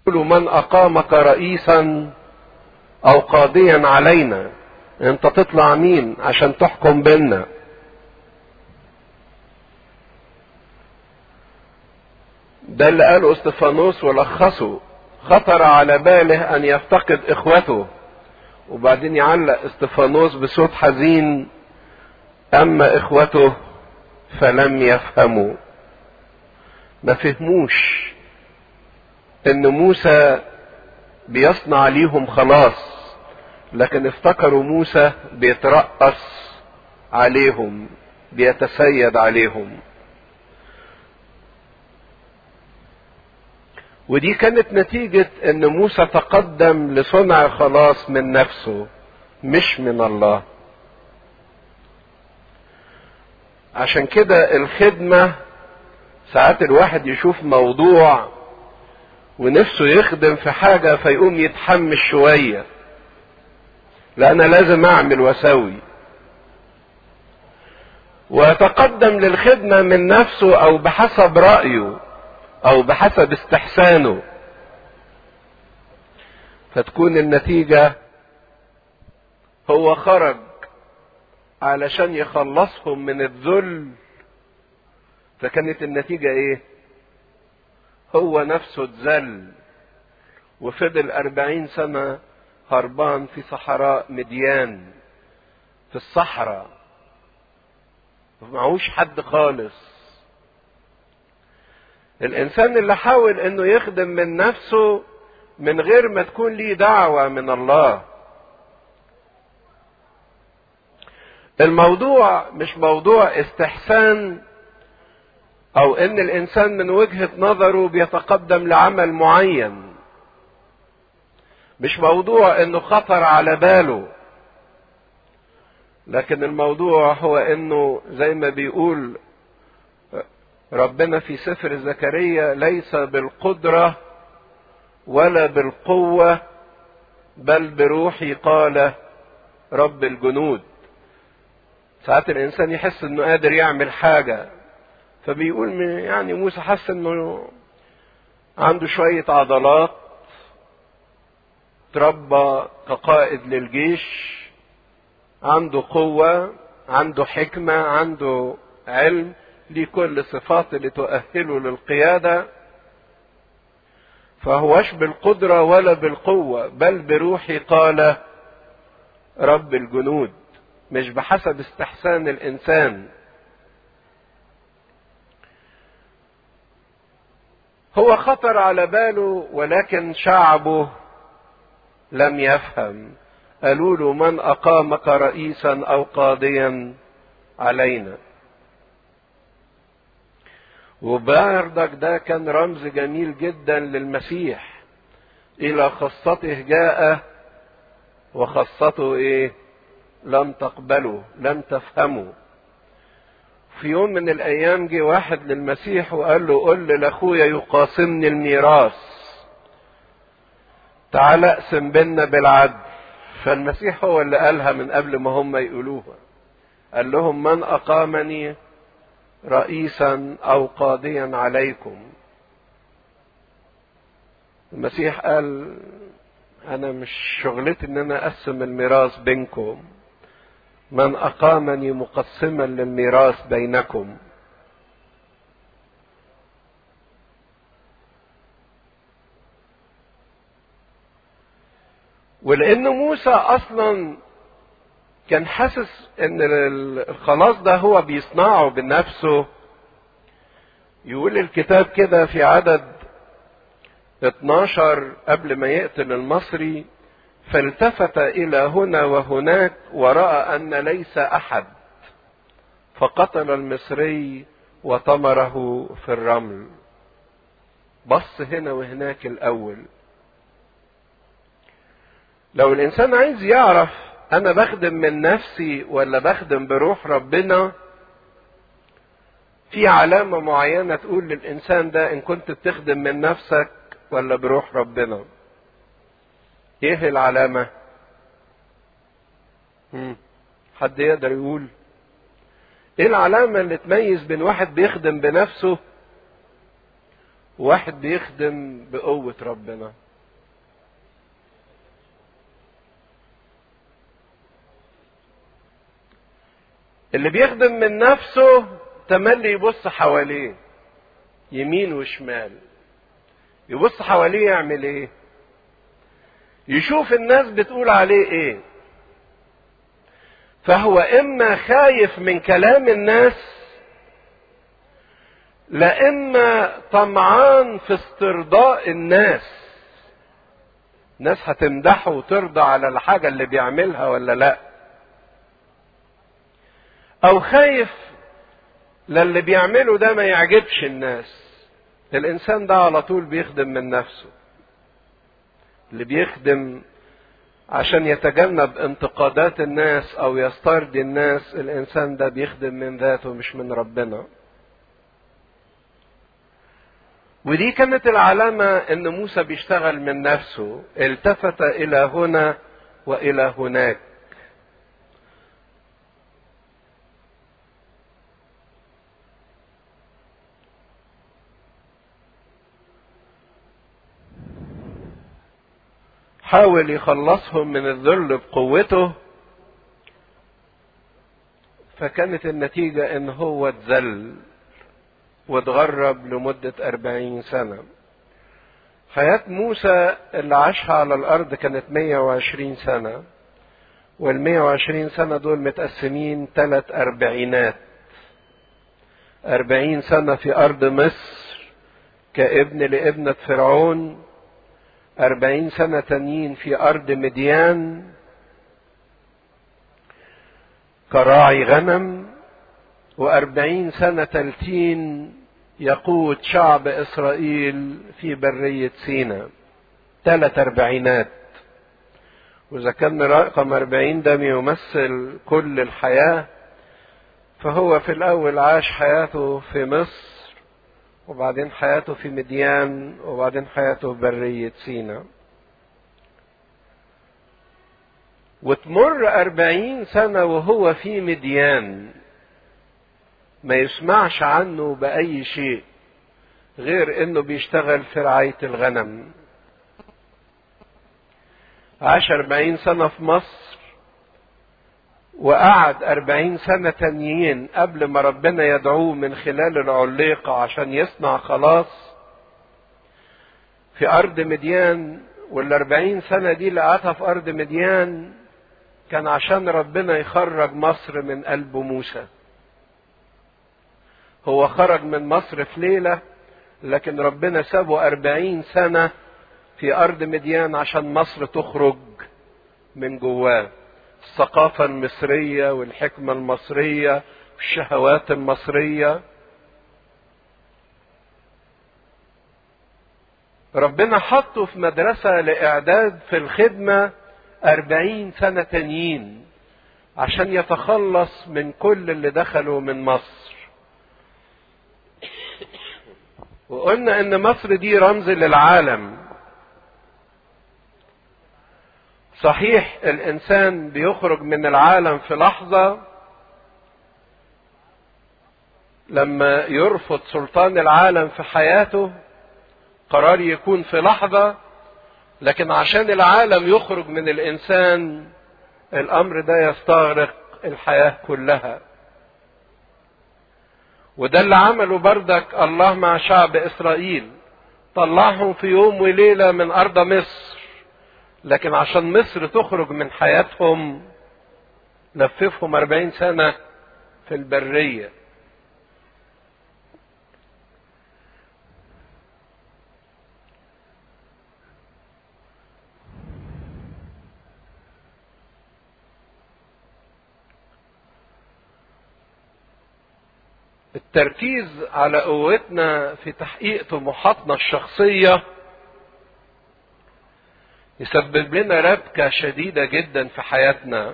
من أقامك رئيسا أو قاضيا علينا أنت تطلع مين عشان تحكم بينا ده اللي قاله استفانوس ولخصه خطر على باله أن يفتقد إخوته وبعدين يعلق استفانوس بصوت حزين أما إخوته فلم يفهموا ما فهموش ان موسى بيصنع ليهم خلاص لكن افتكروا موسى بيترأس عليهم بيتسيد عليهم ودي كانت نتيجة ان موسى تقدم لصنع خلاص من نفسه مش من الله عشان كده الخدمة ساعات الواحد يشوف موضوع ونفسه يخدم في حاجة فيقوم يتحمس شوية لا أنا لازم أعمل وأسوي ويتقدم للخدمة من نفسه أو بحسب رأيه أو بحسب استحسانه فتكون النتيجة هو خرج علشان يخلصهم من الذل فكانت النتيجة ايه هو نفسه اتذل وفضل أربعين سنة هربان في صحراء مديان في الصحراء معهوش حد خالص الإنسان اللي حاول إنه يخدم من نفسه من غير ما تكون ليه دعوة من الله الموضوع مش موضوع استحسان او ان الانسان من وجهة نظره بيتقدم لعمل معين مش موضوع انه خطر على باله لكن الموضوع هو انه زي ما بيقول ربنا في سفر زكريا ليس بالقدرة ولا بالقوة بل بروحي قال رب الجنود ساعات الانسان يحس انه قادر يعمل حاجة فبيقول يعني موسى حس انه عنده شوية عضلات تربى كقائد للجيش عنده قوة عنده حكمة عنده علم ليه كل الصفات اللي تؤهله للقيادة فهوش بالقدرة ولا بالقوة بل بروحي قال رب الجنود مش بحسب استحسان الإنسان هو خطر على باله ولكن شعبه لم يفهم قالوا له من أقامك رئيسا أو قاضيا علينا وبردك ده كان رمز جميل جدا للمسيح إلى خاصته جاء وخاصته إيه لم تقبله لم تفهمه في يوم من الايام جه واحد للمسيح وقال له قل لاخويا يقاسمني الميراث تعال اقسم بينا بالعدل فالمسيح هو اللي قالها من قبل ما هم يقولوها قال لهم من اقامني رئيسا او قاضيا عليكم المسيح قال انا مش شغلتي ان انا اقسم الميراث بينكم من اقامني مقسما للميراث بينكم ولان موسى اصلا كان حاسس ان الخلاص ده هو بيصنعه بنفسه يقول الكتاب كده في عدد 12 قبل ما يقتل المصري فالتفت الى هنا وهناك وراى ان ليس احد فقتل المصري وطمره في الرمل بص هنا وهناك الاول لو الانسان عايز يعرف انا بخدم من نفسي ولا بخدم بروح ربنا في علامة معينة تقول للإنسان ده إن كنت بتخدم من نفسك ولا بروح ربنا ايه العلامة مم. حد يقدر يقول ايه العلامة اللي تميز بين واحد بيخدم بنفسه واحد بيخدم بقوة ربنا اللي بيخدم من نفسه تملي يبص حواليه يمين وشمال يبص حواليه يعمل ايه يشوف الناس بتقول عليه ايه فهو اما خايف من كلام الناس لا اما طمعان في استرضاء الناس ناس هتمدحه وترضى على الحاجة اللي بيعملها ولا لا او خايف للي بيعمله ده ما يعجبش الناس الانسان ده على طول بيخدم من نفسه اللي بيخدم عشان يتجنب انتقادات الناس او يسترضي الناس الانسان ده بيخدم من ذاته مش من ربنا ودي كانت العلامة ان موسى بيشتغل من نفسه التفت الى هنا والى هناك حاول يخلصهم من الذل بقوته فكانت النتيجة ان هو اتذل واتغرب لمدة أربعين سنة حياة موسى اللي عاشها على الأرض كانت 120 سنة وال 120 سنة دول متقسمين ثلاث أربعينات أربعين سنة في أرض مصر كابن لابنة فرعون أربعين سنة تانيين في أرض مديان كراعي غنم وأربعين سنة تلتين يقود شعب إسرائيل في برية سينا ثلاث أربعينات وإذا كان رقم أربعين ده بيمثل كل الحياة فهو في الأول عاش حياته في مصر وبعدين حياته في مديان وبعدين حياته في برية سينا وتمر أربعين سنة وهو في مديان ما يسمعش عنه بأي شيء غير انه بيشتغل في رعاية الغنم عاش أربعين سنة في مصر وقعد أربعين سنة تانيين قبل ما ربنا يدعوه من خلال العليقة عشان يصنع خلاص في أرض مديان والأربعين سنة دي اللي قعدها في أرض مديان كان عشان ربنا يخرج مصر من قلب موسى هو خرج من مصر في ليلة لكن ربنا سابه أربعين سنة في أرض مديان عشان مصر تخرج من جواه الثقافة المصرية والحكمة المصرية والشهوات المصرية ربنا حطه في مدرسة لإعداد في الخدمة أربعين سنة تانيين عشان يتخلص من كل اللي دخلوا من مصر وقلنا ان مصر دي رمز للعالم صحيح الانسان بيخرج من العالم في لحظه لما يرفض سلطان العالم في حياته قرار يكون في لحظه لكن عشان العالم يخرج من الانسان الامر ده يستغرق الحياه كلها وده اللي عمله بردك الله مع شعب اسرائيل طلعهم في يوم وليله من ارض مصر لكن عشان مصر تخرج من حياتهم لففهم أربعين سنة في البرية التركيز على قوتنا في تحقيق طموحاتنا الشخصيه يسبب لنا ربكة شديدة جدا في حياتنا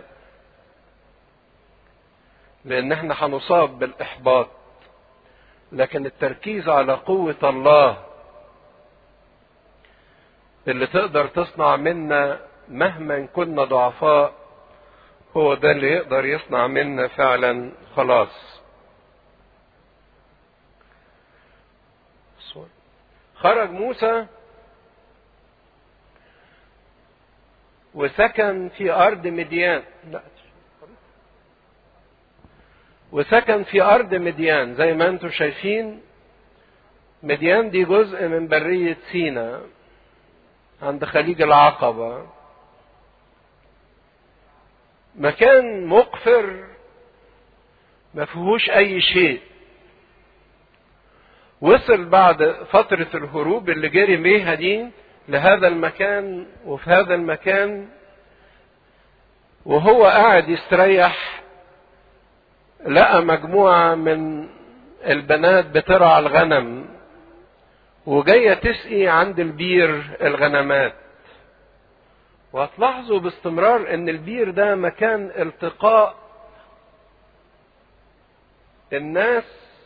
لأن احنا هنصاب بالإحباط لكن التركيز على قوة الله اللي تقدر تصنع منا مهما كنا ضعفاء هو ده اللي يقدر يصنع منا فعلا خلاص خرج موسى وسكن في أرض مديان لا وسكن في أرض مديان زي ما انتم شايفين مديان دي جزء من برية سينا عند خليج العقبة مكان مقفر ما فيهوش أي شيء وصل بعد فترة الهروب اللي جري بيها دي لهذا المكان وفي هذا المكان وهو قاعد يستريح لقى مجموعة من البنات بترعى الغنم وجاية تسقي عند البير الغنمات وهتلاحظوا باستمرار ان البير ده مكان التقاء الناس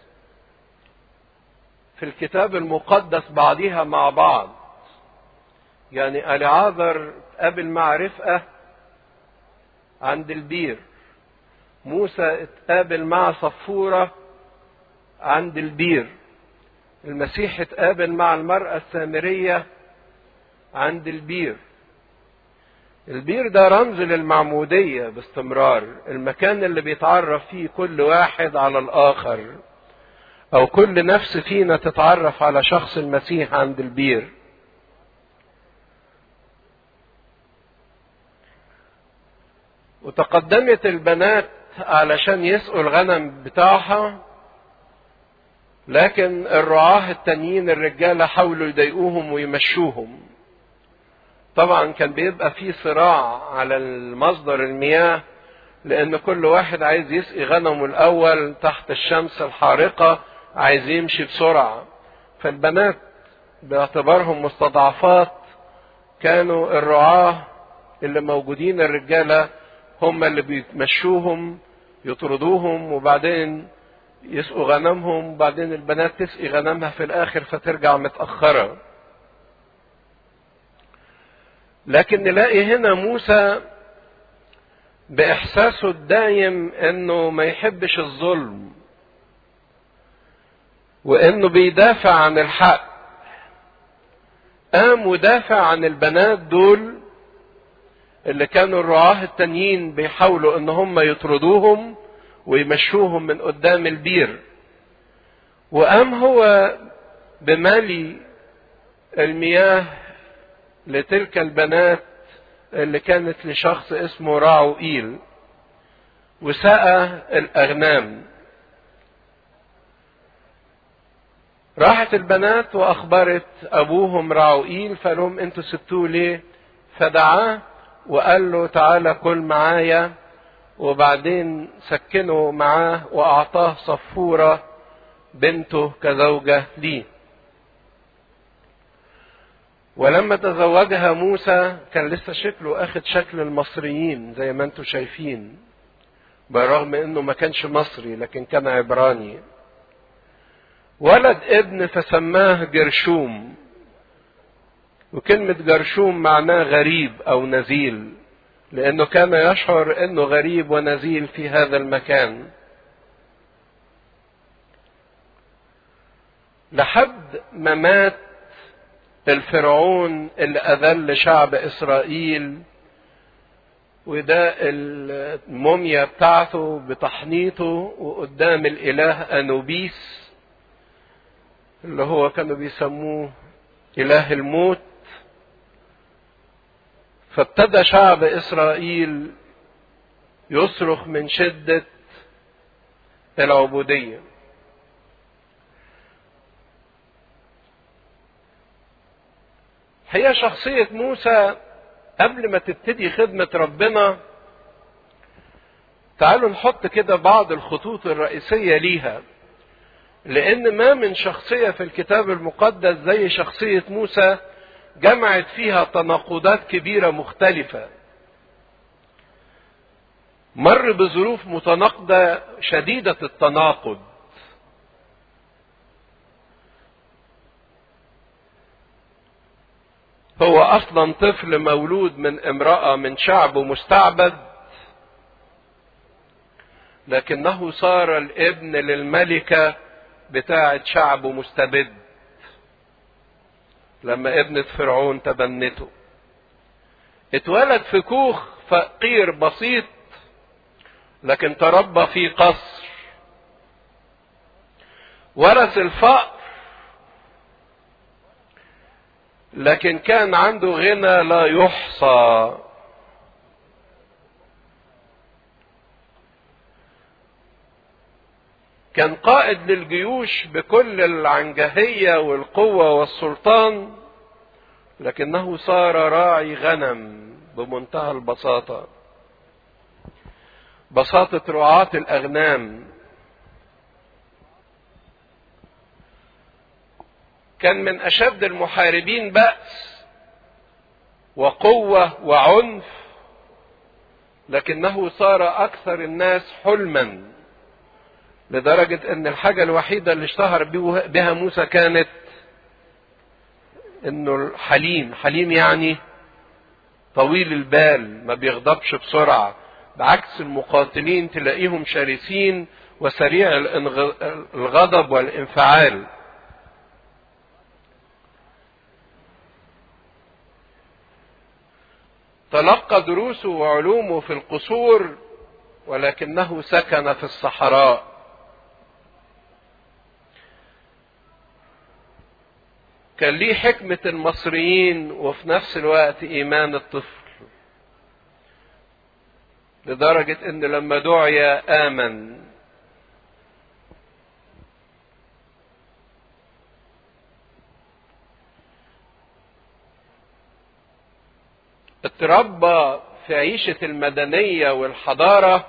في الكتاب المقدس بعضها مع بعض يعني العاذر قابل مع رفقه عند البير موسى اتقابل مع صفورة عند البير المسيح اتقابل مع المرأة السامرية عند البير البير ده رمز للمعمودية باستمرار المكان اللي بيتعرف فيه كل واحد على الآخر أو كل نفس فينا تتعرف على شخص المسيح عند البير وتقدمت البنات علشان يسقوا الغنم بتاعها لكن الرعاة التانيين الرجالة حاولوا يضايقوهم ويمشوهم طبعا كان بيبقى في صراع على المصدر المياه لان كل واحد عايز يسقي غنمه الاول تحت الشمس الحارقة عايز يمشي بسرعة فالبنات باعتبارهم مستضعفات كانوا الرعاة اللي موجودين الرجالة هم اللي بيتمشوهم يطردوهم وبعدين يسقوا غنمهم وبعدين البنات تسقي غنمها في الاخر فترجع متأخرة لكن نلاقي هنا موسى باحساسه الدايم انه ما يحبش الظلم وانه بيدافع عن الحق قام ودافع عن البنات دول اللي كانوا الرعاة التانيين بيحاولوا ان هم يطردوهم ويمشوهم من قدام البير وقام هو بمالي المياه لتلك البنات اللي كانت لشخص اسمه راعوئيل وسقى الأغنام راحت البنات وأخبرت أبوهم راعوئيل فقال لهم أنتوا سبتوه ليه؟ فدعاه وقال له تعالى كل معايا وبعدين سكنه معاه وأعطاه صفورة بنته كزوجة ليه ولما تزوجها موسى كان لسه شكله اخد شكل المصريين زي ما انتم شايفين برغم انه ما كانش مصري لكن كان عبراني ولد ابن فسماه جرشوم وكلمة جرشوم معناه غريب او نزيل لانه كان يشعر انه غريب ونزيل في هذا المكان لحد ما مات الفرعون اللي أذل شعب إسرائيل وده الموميا بتاعته بتحنيطه وقدام الإله أنوبيس اللي هو كانوا بيسموه إله الموت فابتدى شعب إسرائيل يصرخ من شدة العبودية هي شخصية موسى قبل ما تبتدي خدمة ربنا تعالوا نحط كده بعض الخطوط الرئيسية ليها لأن ما من شخصية في الكتاب المقدس زي شخصية موسى جمعت فيها تناقضات كبيرة مختلفة مر بظروف متناقضة شديدة التناقض هو اصلا طفل مولود من امراه من شعب مستعبد لكنه صار الابن للملكه بتاعه شعب مستبد لما ابنة فرعون تبنته اتولد في كوخ فقير بسيط لكن تربى في قصر ورث الفقر لكن كان عنده غنى لا يحصى كان قائد للجيوش بكل العنجهية والقوة والسلطان لكنه صار راعي غنم بمنتهى البساطة بساطة رعاة الأغنام كان من أشد المحاربين بأس وقوة وعنف لكنه صار أكثر الناس حلما لدرجة أن الحاجة الوحيدة اللي اشتهر بها موسى كانت أنه حليم حليم يعني طويل البال ما بيغضبش بسرعة بعكس المقاتلين تلاقيهم شرسين وسريع الغضب والانفعال تلقى دروسه وعلومه في القصور ولكنه سكن في الصحراء كان ليه حكمة المصريين وفي نفس الوقت إيمان الطفل لدرجة إن لما دعي آمن اتربى في عيشة المدنية والحضارة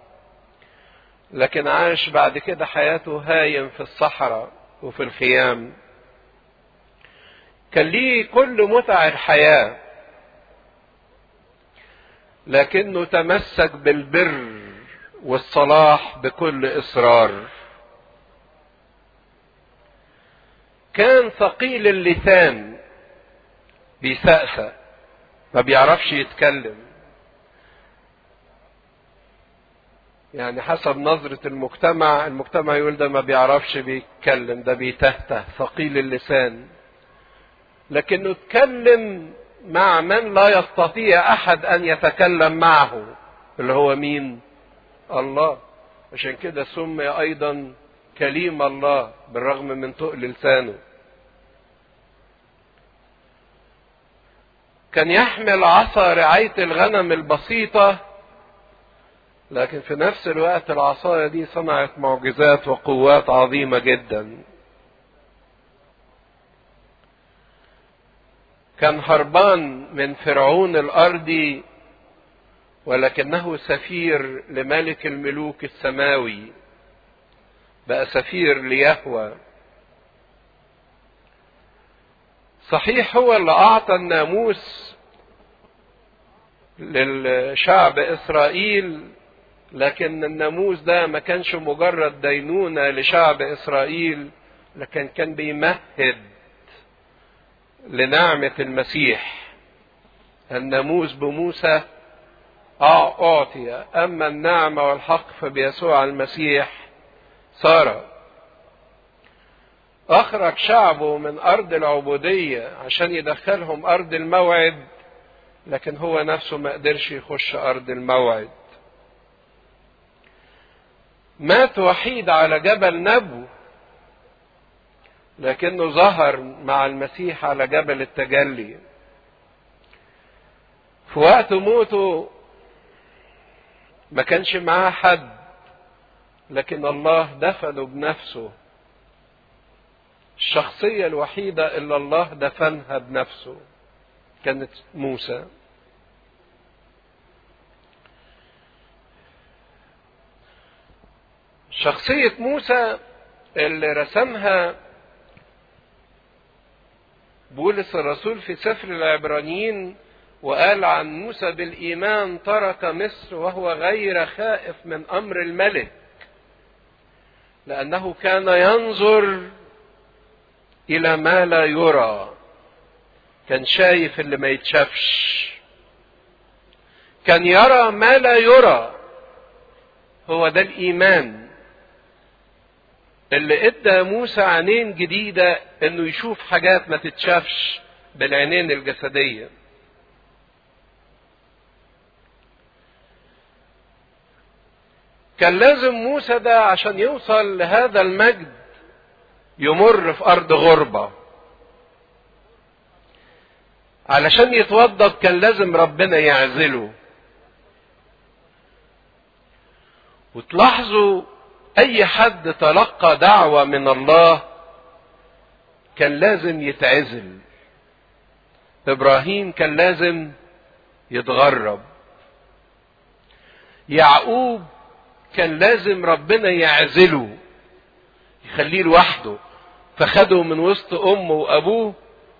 لكن عاش بعد كده حياته هايم في الصحراء وفي الخيام كان ليه كل متع الحياة لكنه تمسك بالبر والصلاح بكل إصرار كان ثقيل اللسان بيسأسأ ما بيعرفش يتكلم يعني حسب نظرة المجتمع المجتمع يقول ده ما بيعرفش بيتكلم ده بيتهته ثقيل اللسان لكنه اتكلم مع من لا يستطيع احد ان يتكلم معه اللي هو مين الله عشان كده سمي ايضا كليم الله بالرغم من تقل لسانه كان يحمل عصا رعاية الغنم البسيطة لكن في نفس الوقت العصاية دي صنعت معجزات وقوات عظيمة جدا كان هربان من فرعون الارضي ولكنه سفير لملك الملوك السماوي بقى سفير ليهوى صحيح هو اللي اعطى الناموس للشعب اسرائيل لكن الناموس ده ما كانش مجرد دينونه لشعب اسرائيل لكن كان بيمهد لنعمة المسيح الناموس بموسى أعطي أما النعمة والحق فبيسوع المسيح صار أخرج شعبه من أرض العبودية عشان يدخلهم أرض الموعد لكن هو نفسه ما قدرش يخش أرض الموعد مات وحيد على جبل نبو لكنه ظهر مع المسيح على جبل التجلي في وقت موته ما كانش معاه حد لكن الله دفنه بنفسه الشخصية الوحيدة اللي الله دفنها بنفسه كانت موسى شخصية موسى اللي رسمها بولس الرسول في سفر العبرانيين وقال عن موسى بالإيمان ترك مصر وهو غير خائف من أمر الملك لأنه كان ينظر إلى ما لا يرى كان شايف اللي ما يتشافش كان يرى ما لا يرى هو ده الإيمان اللي ادى موسى عينين جديدة انه يشوف حاجات ما تتشافش بالعينين الجسدية كان لازم موسى ده عشان يوصل لهذا المجد يمر في ارض غربة علشان يتوضب كان لازم ربنا يعزله وتلاحظوا اي حد تلقى دعوة من الله كان لازم يتعزل ابراهيم كان لازم يتغرب يعقوب كان لازم ربنا يعزله يخليه لوحده فخده من وسط امه وابوه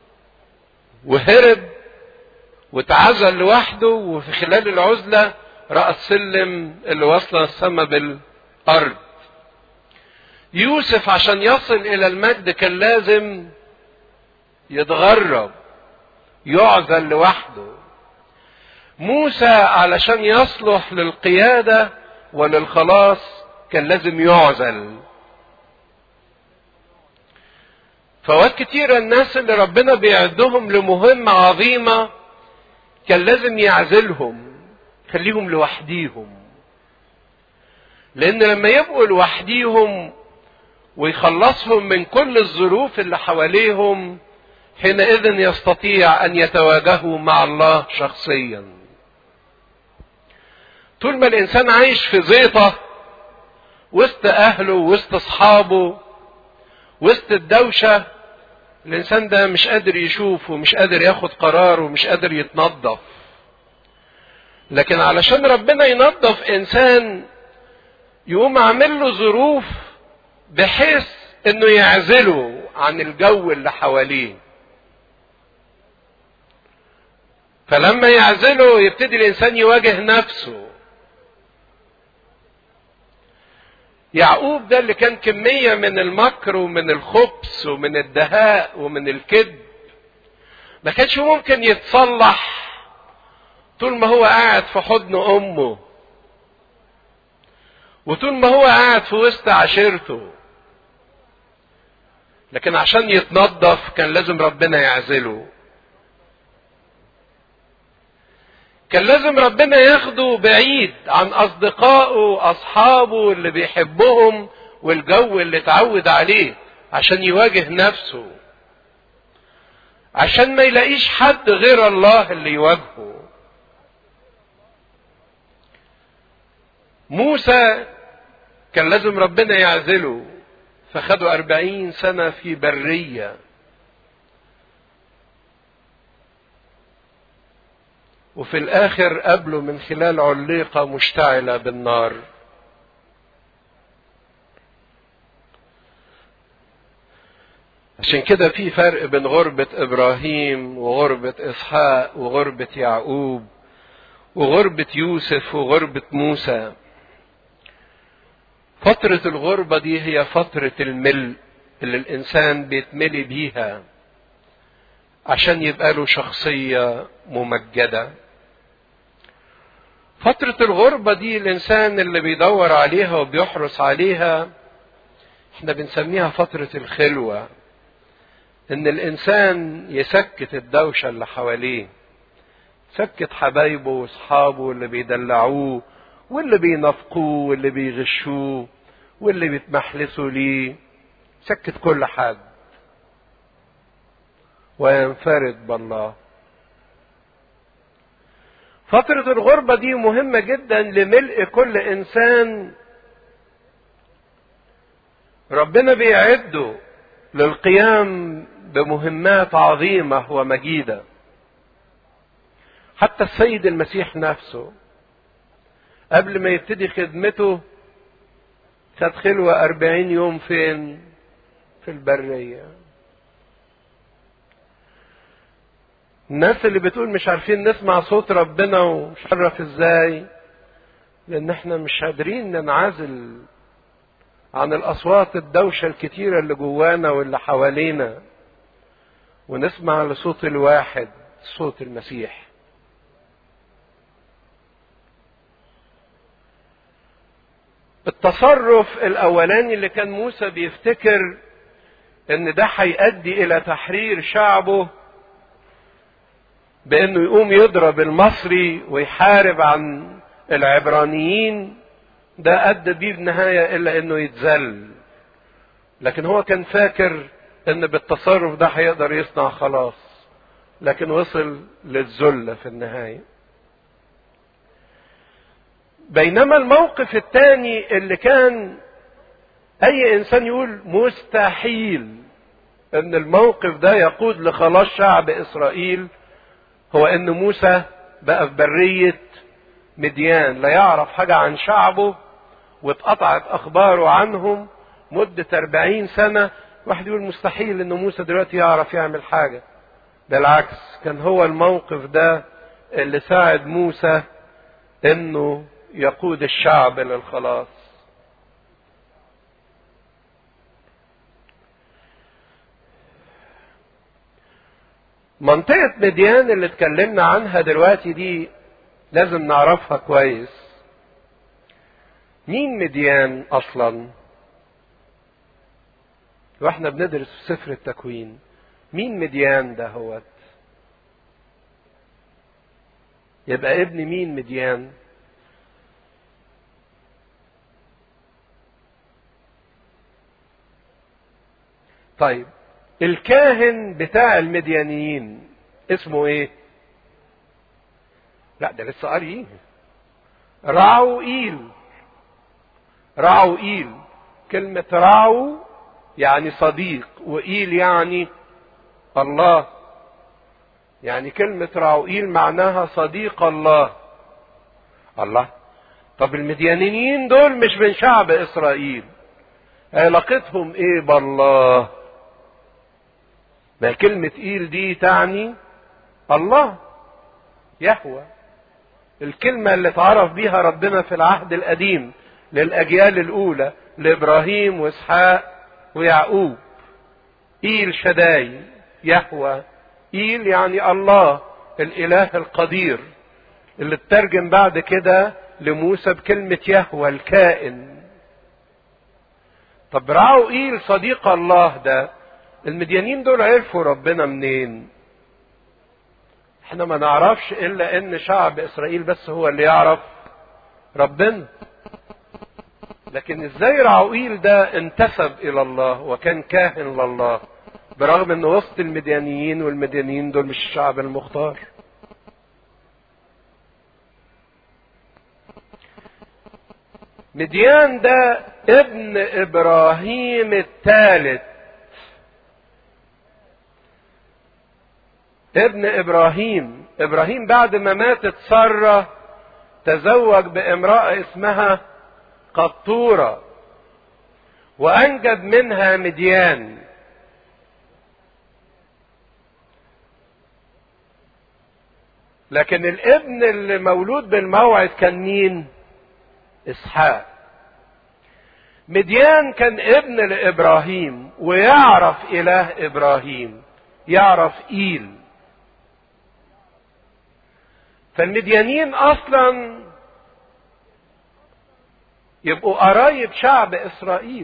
وهرب واتعزل لوحده وفي خلال العزلة رأى السلم اللي وصل السما بالأرض يوسف عشان يصل إلى المجد كان لازم يتغرب يعزل لوحده موسى علشان يصلح للقيادة وللخلاص كان لازم يعزل فوقت كتيرة الناس اللي ربنا بيعدهم لمهمة عظيمة كان لازم يعزلهم خليهم لوحديهم لان لما يبقوا لوحديهم ويخلصهم من كل الظروف اللي حواليهم حينئذ يستطيع ان يتواجهوا مع الله شخصيا طول ما الانسان عايش في زيطه وسط اهله وسط اصحابه وسط الدوشه الانسان ده مش قادر يشوف ومش قادر ياخد قرار ومش قادر يتنظف لكن علشان ربنا ينظف انسان يقوم عامل له ظروف بحيث انه يعزله عن الجو اللي حواليه فلما يعزله يبتدي الانسان يواجه نفسه يعقوب ده اللي كان كمية من المكر ومن الخبث ومن الدهاء ومن الكذب ما كانش ممكن يتصلح طول ما هو قاعد في حضن امه وطول ما هو قاعد في وسط عشيرته لكن عشان يتنظف كان لازم ربنا يعزله كان لازم ربنا ياخده بعيد عن اصدقائه واصحابه اللي بيحبهم والجو اللي اتعود عليه عشان يواجه نفسه عشان ما يلاقيش حد غير الله اللي يواجهه موسى كان لازم ربنا يعزله فخدوا أربعين سنة في برية وفي الآخر قابله من خلال عليقة مشتعلة بالنار عشان كده في فرق بين غربة إبراهيم وغربة إسحاق وغربة يعقوب وغربة يوسف وغربة موسى فترة الغربة دي هي فترة الملء اللي الإنسان بيتملي بيها عشان يبقى له شخصية ممجدة فترة الغربة دي الإنسان اللي بيدور عليها وبيحرص عليها احنا بنسميها فترة الخلوة إن الإنسان يسكت الدوشة اللي حواليه سكت حبايبه واصحابه اللي بيدلعوه واللي بينافقوه واللي بيغشوه واللي بيتمحلسوا ليه سكت كل حد وينفرد بالله فترة الغربة دي مهمة جدا لملء كل إنسان ربنا بيعده للقيام بمهمات عظيمة ومجيدة حتى السيد المسيح نفسه قبل ما يبتدي خدمته خد خلوة أربعين يوم فين في البرية الناس اللي بتقول مش عارفين نسمع صوت ربنا وشرف ازاي لان احنا مش قادرين ننعزل عن الاصوات الدوشة الكتيرة اللي جوانا واللي حوالينا ونسمع لصوت الواحد صوت المسيح التصرف الاولاني اللي كان موسى بيفتكر ان ده هيؤدي الى تحرير شعبه بانه يقوم يضرب المصري ويحارب عن العبرانيين ده ادى بيه بنهايه الا انه يتذل لكن هو كان فاكر ان بالتصرف ده هيقدر يصنع خلاص لكن وصل للذله في النهايه بينما الموقف الثاني اللي كان اي انسان يقول مستحيل ان الموقف ده يقود لخلاص شعب اسرائيل هو ان موسى بقى في برية مديان لا يعرف حاجة عن شعبه واتقطعت اخباره عنهم مدة اربعين سنة واحد يقول مستحيل ان موسى دلوقتي يعرف يعمل حاجة بالعكس كان هو الموقف ده اللي ساعد موسى انه يقود الشعب للخلاص منطقة مديان اللي اتكلمنا عنها دلوقتي دي لازم نعرفها كويس مين مديان اصلا واحنا بندرس في سفر التكوين مين مديان ده هوت يبقى ابن مين مديان طيب الكاهن بتاع المديانيين اسمه ايه لا ده لسه قاري راعو ايل راعو ايل كلمة راعو يعني صديق وايل يعني الله يعني كلمة راعوئيل معناها صديق الله الله طب المديانيين دول مش من شعب اسرائيل علاقتهم ايه بالله ما كلمة ايل دي تعني الله يهوى الكلمة اللي اتعرف بيها ربنا في العهد القديم للأجيال الأولى لإبراهيم وإسحاق ويعقوب إيل شداي يهوى إيل يعني الله الإله القدير اللي اترجم بعد كده لموسى بكلمة يهوى الكائن طب رعوا إيل صديق الله ده المديانين دول عرفوا ربنا منين احنا ما نعرفش الا ان شعب اسرائيل بس هو اللي يعرف ربنا لكن ازاي رعوئيل ده انتسب الى الله وكان كاهن لله برغم ان وسط المديانيين والمديانيين دول مش الشعب المختار مديان ده ابن ابراهيم الثالث ابن ابراهيم ابراهيم بعد ما ماتت ساره تزوج بامراه اسمها قطوره وانجب منها مديان لكن الابن اللي مولود بالموعد كان مين اسحاق مديان كان ابن لابراهيم ويعرف اله ابراهيم يعرف ايل فالمديانين اصلا يبقوا قرايب شعب اسرائيل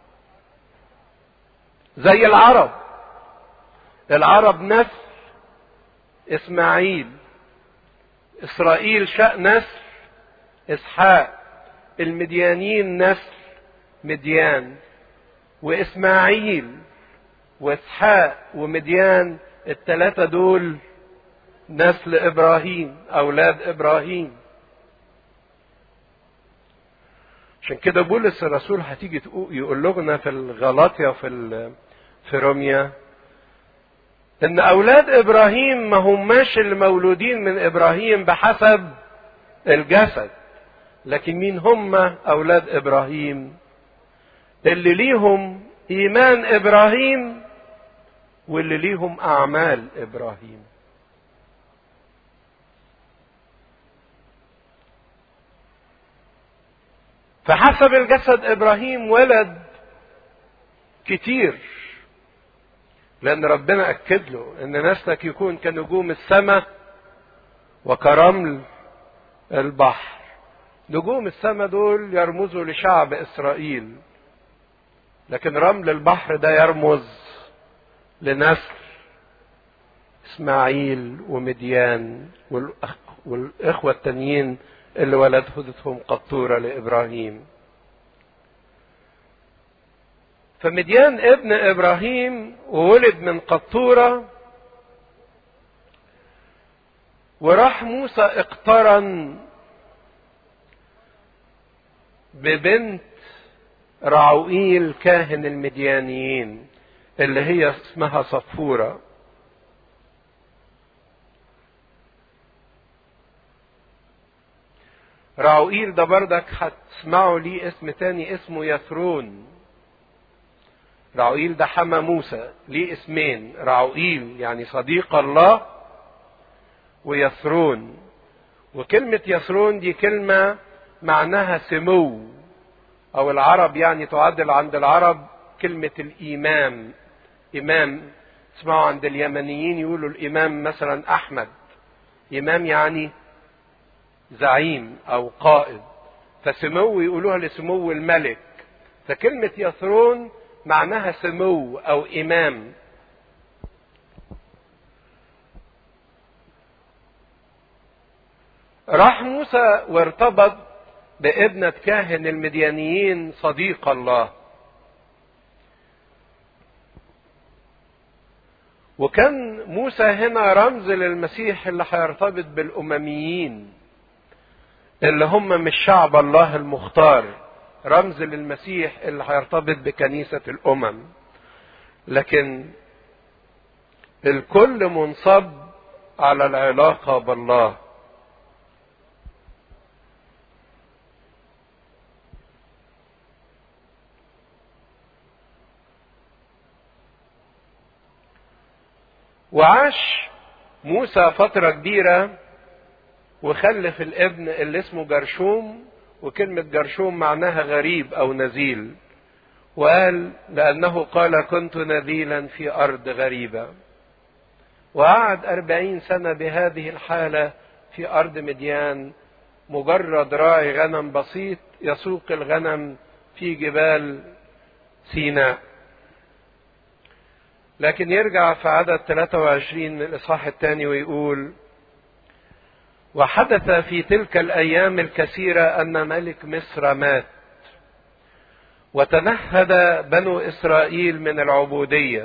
زي العرب العرب نسل اسماعيل اسرائيل شاء نسل اسحاق المديانين نسل مديان واسماعيل واسحاق ومديان الثلاثه دول نسل ابراهيم اولاد ابراهيم عشان كده بولس الرسول هتيجي يقول لنا في الغلاطيا في في روميا ان اولاد ابراهيم ما هماش اللي مولودين من ابراهيم بحسب الجسد لكن مين هم اولاد ابراهيم اللي ليهم ايمان ابراهيم واللي ليهم اعمال ابراهيم فحسب الجسد ابراهيم ولد كتير لان ربنا اكد له ان نسلك يكون كنجوم السماء وكرمل البحر نجوم السماء دول يرمزوا لشعب اسرائيل لكن رمل البحر ده يرمز لنسل اسماعيل ومديان والأخ والاخوه التانيين اللي ولدتهم قطوره لابراهيم فمديان ابن ابراهيم وولد من قطوره وراح موسى اقترن ببنت رعوئيل كاهن المديانيين اللي هي اسمها صفورة رعوئيل ده بردك هتسمعوا ليه اسم تاني اسمه يثرون رعوئيل ده حما موسى ليه اسمين رعوئيل يعني صديق الله ويثرون وكلمة يثرون دي كلمة معناها سمو او العرب يعني تعدل عند العرب كلمة الامام امام تسمعوا عند اليمنيين يقولوا الامام مثلا احمد امام يعني زعيم او قائد فسمو يقولوها لسمو الملك فكلمة يثرون معناها سمو او امام راح موسى وارتبط بابنة كاهن المديانيين صديق الله وكان موسى هنا رمز للمسيح اللي هيرتبط بالأمميين اللي هم مش شعب الله المختار رمز للمسيح اللي هيرتبط بكنيسة الأمم لكن الكل منصب على العلاقة بالله وعاش موسى فترة كبيرة وخلف الابن اللي اسمه جرشوم وكلمة جرشوم معناها غريب أو نزيل وقال لأنه قال كنت نذيلا في أرض غريبة وقعد أربعين سنة بهذه الحالة في أرض مديان مجرد راعي غنم بسيط يسوق الغنم في جبال سيناء لكن يرجع في عدد 23 من الإصحاح الثاني ويقول وحدث في تلك الأيام الكثيرة أن ملك مصر مات وتنهد بنو إسرائيل من العبودية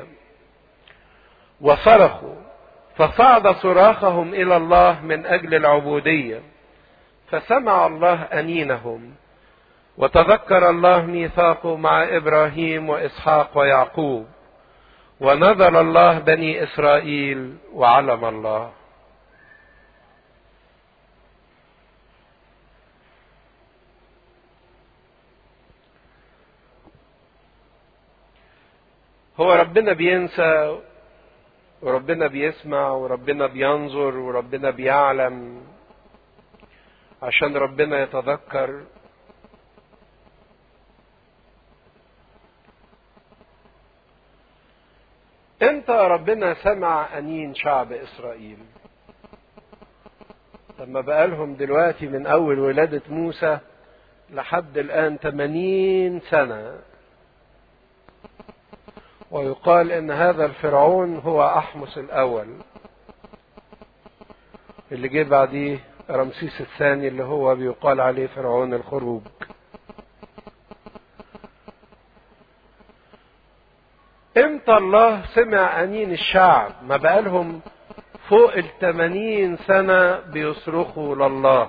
وصرخوا فصعد صراخهم إلى الله من أجل العبودية فسمع الله أنينهم وتذكر الله ميثاقه مع إبراهيم وإسحاق ويعقوب ونظر الله بني اسرائيل وعلم الله هو ربنا بينسى وربنا بيسمع وربنا بينظر وربنا بيعلم عشان ربنا يتذكر امتى ربنا سمع انين شعب اسرائيل لما بقالهم دلوقتي من اول ولادة موسى لحد الان 80 سنة ويقال ان هذا الفرعون هو احمس الاول اللي جه بعديه رمسيس الثاني اللي هو بيقال عليه فرعون الخروج امتى الله سمع انين الشعب ما بقالهم فوق التمانين سنة بيصرخوا لله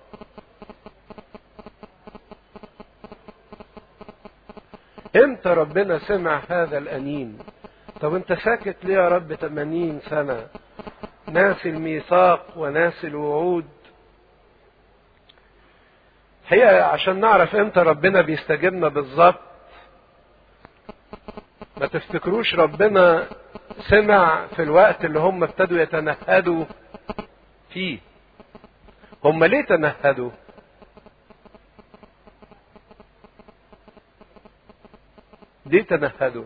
امتى ربنا سمع هذا الانين طب انت ساكت ليه يا رب تمانين سنة ناسي الميثاق وناسي الوعود هي عشان نعرف امتى ربنا بيستجيبنا بالظبط ما تفتكروش ربنا سمع في الوقت اللي هم ابتدوا يتنهدوا فيه هم ليه تنهدوا ليه تنهدوا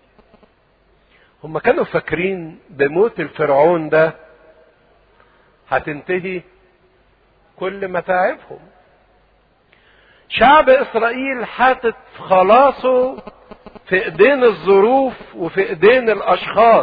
هم كانوا فاكرين بموت الفرعون ده هتنتهي كل متاعبهم شعب اسرائيل حاطط خلاصه في ايدين الظروف وفي ايدين الاشخاص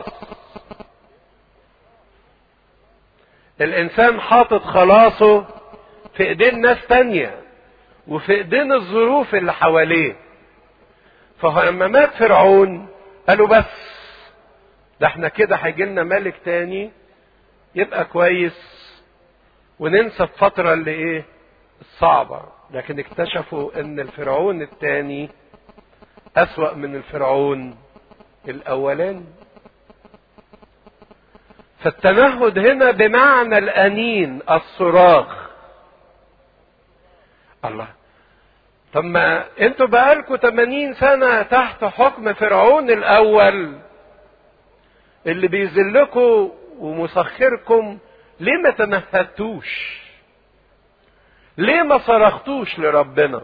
الانسان حاطط خلاصه في ايدين ناس تانية وفي ايدين الظروف اللي حواليه فلما مات فرعون قالوا بس ده احنا كده هيجي لنا ملك تاني يبقى كويس وننسى الفترة اللي ايه الصعبة لكن اكتشفوا ان الفرعون التاني اسوأ من الفرعون الاولاني فالتنهد هنا بمعنى الانين الصراخ الله طب ما انتوا بقالكوا 80 سنة تحت حكم فرعون الاول اللي بيذلكوا ومسخركم ليه ما تنهدتوش ليه ما صرختوش لربنا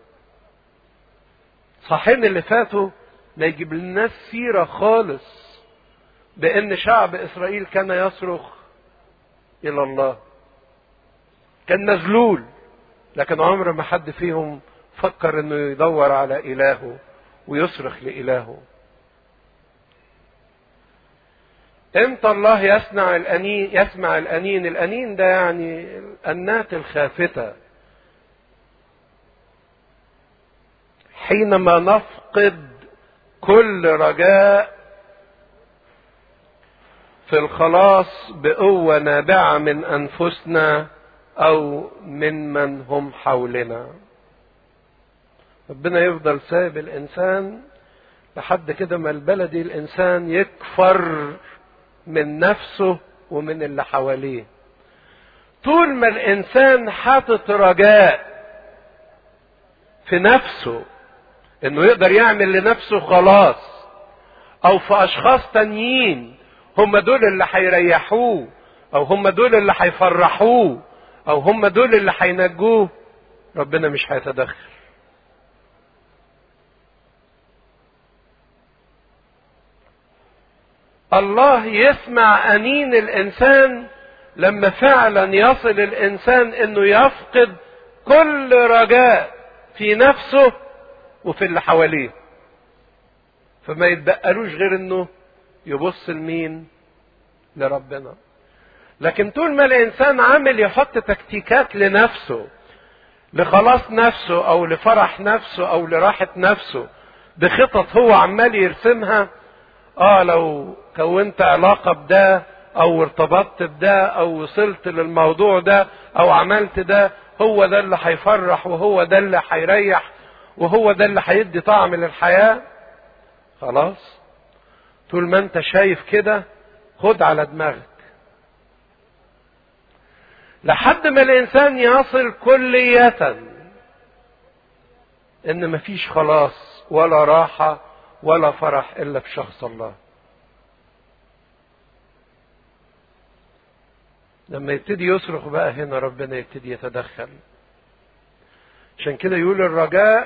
صحين اللي فاتوا ما يجيب للناس سيرة خالص بان شعب اسرائيل كان يصرخ الى الله كان مذلول لكن عمر ما حد فيهم فكر انه يدور على الهه ويصرخ لالهه امتى الله يصنع الانين يسمع الانين الانين ده يعني الانات الخافته حينما نفقد كل رجاء في الخلاص بقوه نابعه من انفسنا او من من هم حولنا ربنا يفضل سايب الانسان لحد كده ما البلدي الانسان يكفر من نفسه ومن اللي حواليه طول ما الانسان حاطط رجاء في نفسه انه يقدر يعمل لنفسه خلاص او في اشخاص تانيين هم دول اللي هيريحوه او هم دول اللي هيفرحوه او هم دول اللي هينجوه ربنا مش هيتدخل الله يسمع انين الانسان لما فعلا يصل الانسان انه يفقد كل رجاء في نفسه وفي اللي حواليه فما يتبقلوش غير انه يبص لمين لربنا لكن طول ما الانسان عامل يحط تكتيكات لنفسه لخلاص نفسه او لفرح نفسه او لراحة نفسه بخطط هو عمال يرسمها اه لو كونت علاقة بده او ارتبطت بده او وصلت للموضوع ده او عملت ده هو ده اللي هيفرح وهو ده اللي هيريح وهو ده اللي هيدي طعم للحياة خلاص طول ما انت شايف كده خد على دماغك لحد ما الانسان يصل كلية ان مفيش خلاص ولا راحة ولا فرح الا في شخص الله لما يبتدي يصرخ بقى هنا ربنا يبتدي يتدخل عشان كده يقول الرجاء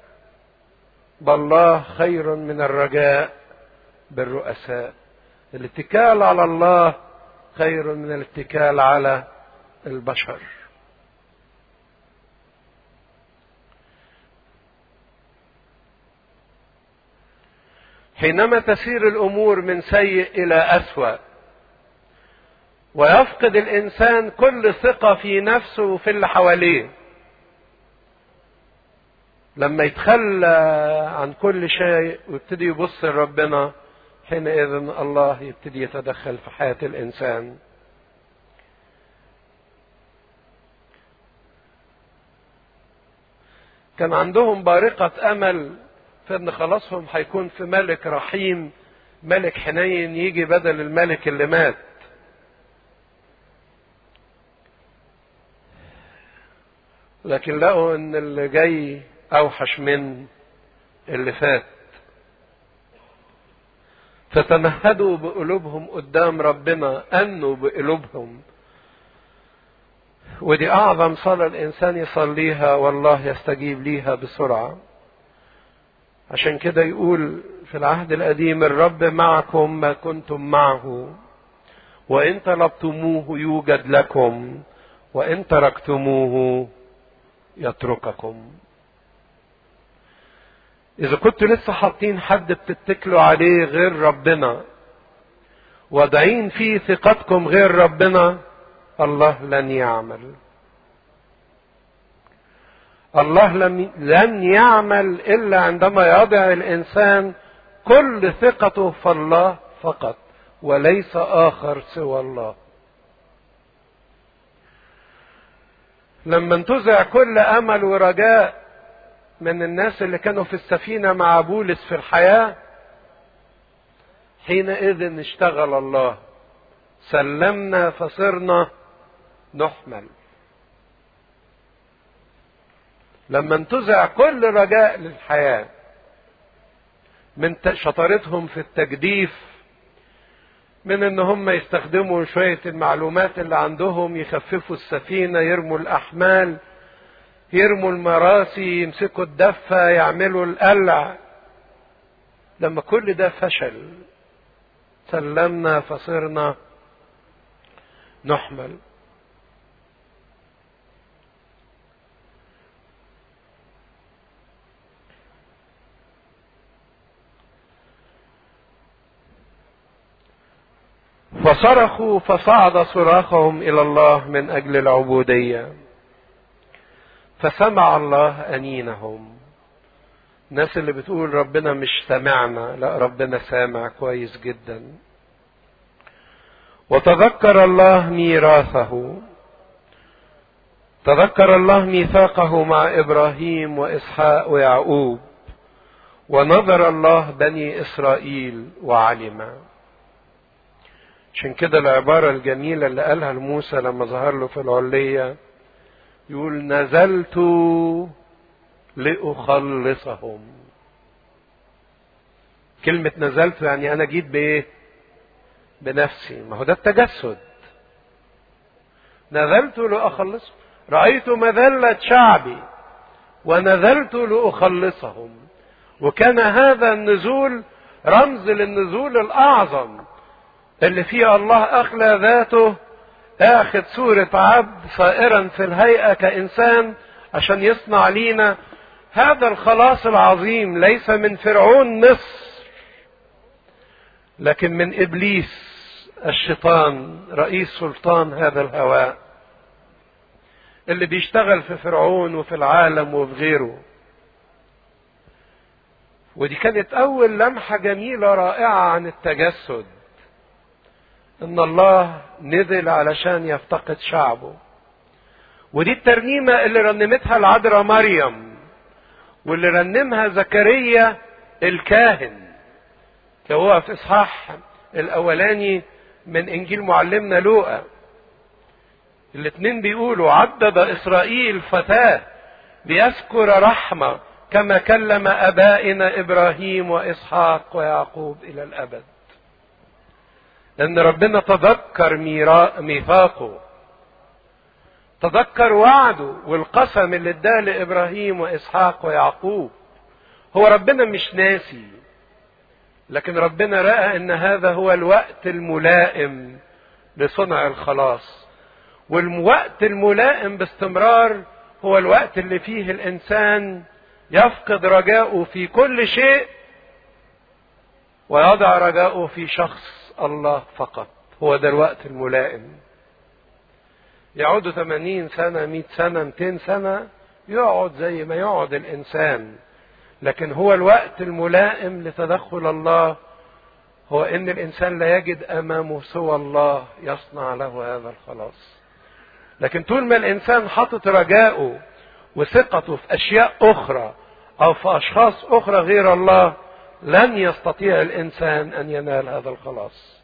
بالله خير من الرجاء بالرؤساء الاتكال على الله خير من الاتكال على البشر حينما تسير الامور من سيء الى اسوا ويفقد الانسان كل ثقه في نفسه وفي اللي حواليه لما يتخلى عن كل شيء ويبتدي يبص لربنا حينئذ الله يبتدي يتدخل في حياه الانسان كان عندهم بارقة أمل في إن خلاصهم هيكون في ملك رحيم ملك حنين يجي بدل الملك اللي مات لكن لقوا إن اللي جاي أوحش من اللي فات فتمهدوا بقلوبهم قدام ربنا أنوا بقلوبهم ودي أعظم صلاة الإنسان يصليها والله يستجيب ليها بسرعة عشان كده يقول في العهد القديم الرب معكم ما كنتم معه وإن طلبتموه يوجد لكم وإن تركتموه يترككم اذا كنتوا لسه حاطين حد بتتكلوا عليه غير ربنا واضعين فيه ثقتكم غير ربنا الله لن يعمل الله لم لن يعمل الا عندما يضع الانسان كل ثقته في الله فقط وليس اخر سوى الله لما انتزع كل امل ورجاء من الناس اللي كانوا في السفينه مع بولس في الحياه حينئذ اشتغل الله سلمنا فصرنا نحمل لما انتزع كل رجاء للحياه من شطارتهم في التجديف من ان هم يستخدموا شوية المعلومات اللي عندهم يخففوا السفينة يرموا الاحمال يرموا المراسي يمسكوا الدفة يعملوا القلع لما كل ده فشل سلمنا فصرنا نحمل فصرخوا فصعد صراخهم الى الله من اجل العبوديه فسمع الله انينهم الناس اللي بتقول ربنا مش سمعنا لا ربنا سامع كويس جدا وتذكر الله ميراثه تذكر الله ميثاقه مع ابراهيم واسحاق ويعقوب ونظر الله بني اسرائيل وعلم عشان كده العبارة الجميلة اللي قالها لموسى لما ظهر له في العلية يقول نزلت لأخلصهم كلمة نزلت يعني أنا جيت بإيه؟ بنفسي ما هو ده التجسد نزلت لأخلصهم رأيت مذلة شعبي ونزلت لأخلصهم وكان هذا النزول رمز للنزول الأعظم اللي فيه الله أخلى ذاته آخذ صورة عبد صائرا في الهيئة كإنسان عشان يصنع لينا هذا الخلاص العظيم ليس من فرعون مصر لكن من إبليس الشيطان رئيس سلطان هذا الهواء اللي بيشتغل في فرعون وفي العالم وفي غيره ودي كانت أول لمحة جميلة رائعة عن التجسد ان الله نزل علشان يفتقد شعبه ودي الترنيمة اللي رنمتها العذراء مريم واللي رنمها زكريا الكاهن هو في اصحاح الاولاني من انجيل معلمنا لوقا الاثنين بيقولوا عدد اسرائيل فتاه ليذكر رحمه كما كلم ابائنا ابراهيم واسحاق ويعقوب الى الابد ان ربنا تذكر ميثاقه تذكر وعده والقسم اللي اداه لابراهيم واسحاق ويعقوب هو ربنا مش ناسي لكن ربنا راى ان هذا هو الوقت الملائم لصنع الخلاص والوقت الملائم باستمرار هو الوقت اللي فيه الانسان يفقد رجاؤه في كل شيء ويضع رجاؤه في شخص الله فقط هو ده الوقت الملائم يقعدوا 80 سنة 100 سنة 200 سنة يقعد زي ما يقعد الإنسان لكن هو الوقت الملائم لتدخل الله هو ان الانسان لا يجد امامه سوى الله يصنع له هذا الخلاص لكن طول ما الانسان حاطط رجاؤه وثقته في اشياء اخرى او في اشخاص اخرى غير الله لن يستطيع الانسان ان ينال هذا الخلاص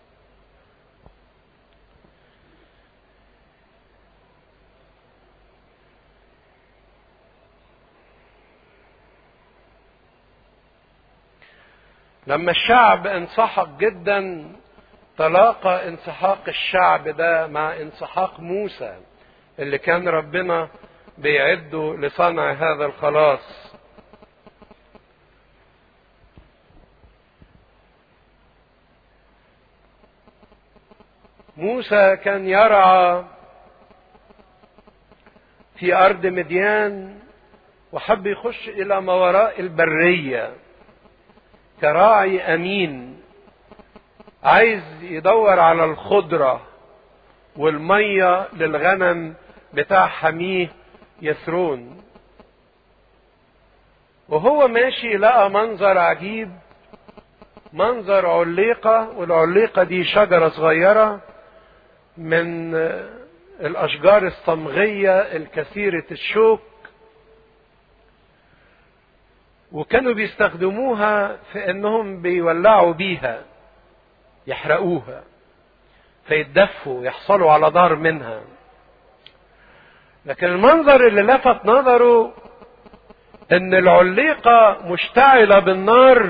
لما الشعب انسحق جدا تلاقى انسحاق الشعب ده مع انسحاق موسى اللي كان ربنا بيعده لصنع هذا الخلاص موسى كان يرعى في ارض مديان وحب يخش الى ما وراء البريه كراعي امين عايز يدور على الخضره والميه للغنم بتاع حميه يسرون وهو ماشي لقى منظر عجيب منظر عليقة والعليقة دي شجرة صغيرة من الأشجار الصمغية الكثيرة الشوك وكانوا بيستخدموها في انهم بيولعوا بيها يحرقوها فيتدفوا يحصلوا على ضار منها لكن المنظر اللي لفت نظره ان العليقة مشتعلة بالنار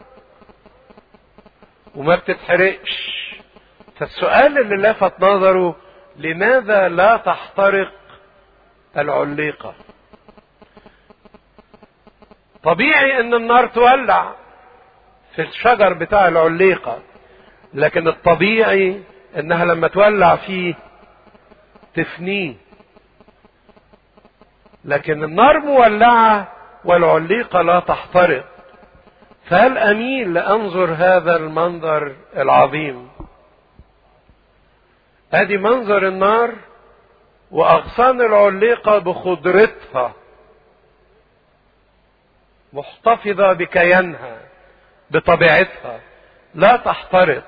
وما بتتحرقش فالسؤال اللي لفت نظره لماذا لا تحترق العليقة طبيعي ان النار تولع في الشجر بتاع العليقة لكن الطبيعي انها لما تولع فيه تفنيه لكن النار مولعة والعليقة لا تحترق فهل اميل لانظر هذا المنظر العظيم ادي منظر النار واغصان العليقة بخضرتها محتفظة بكيانها بطبيعتها لا تحترق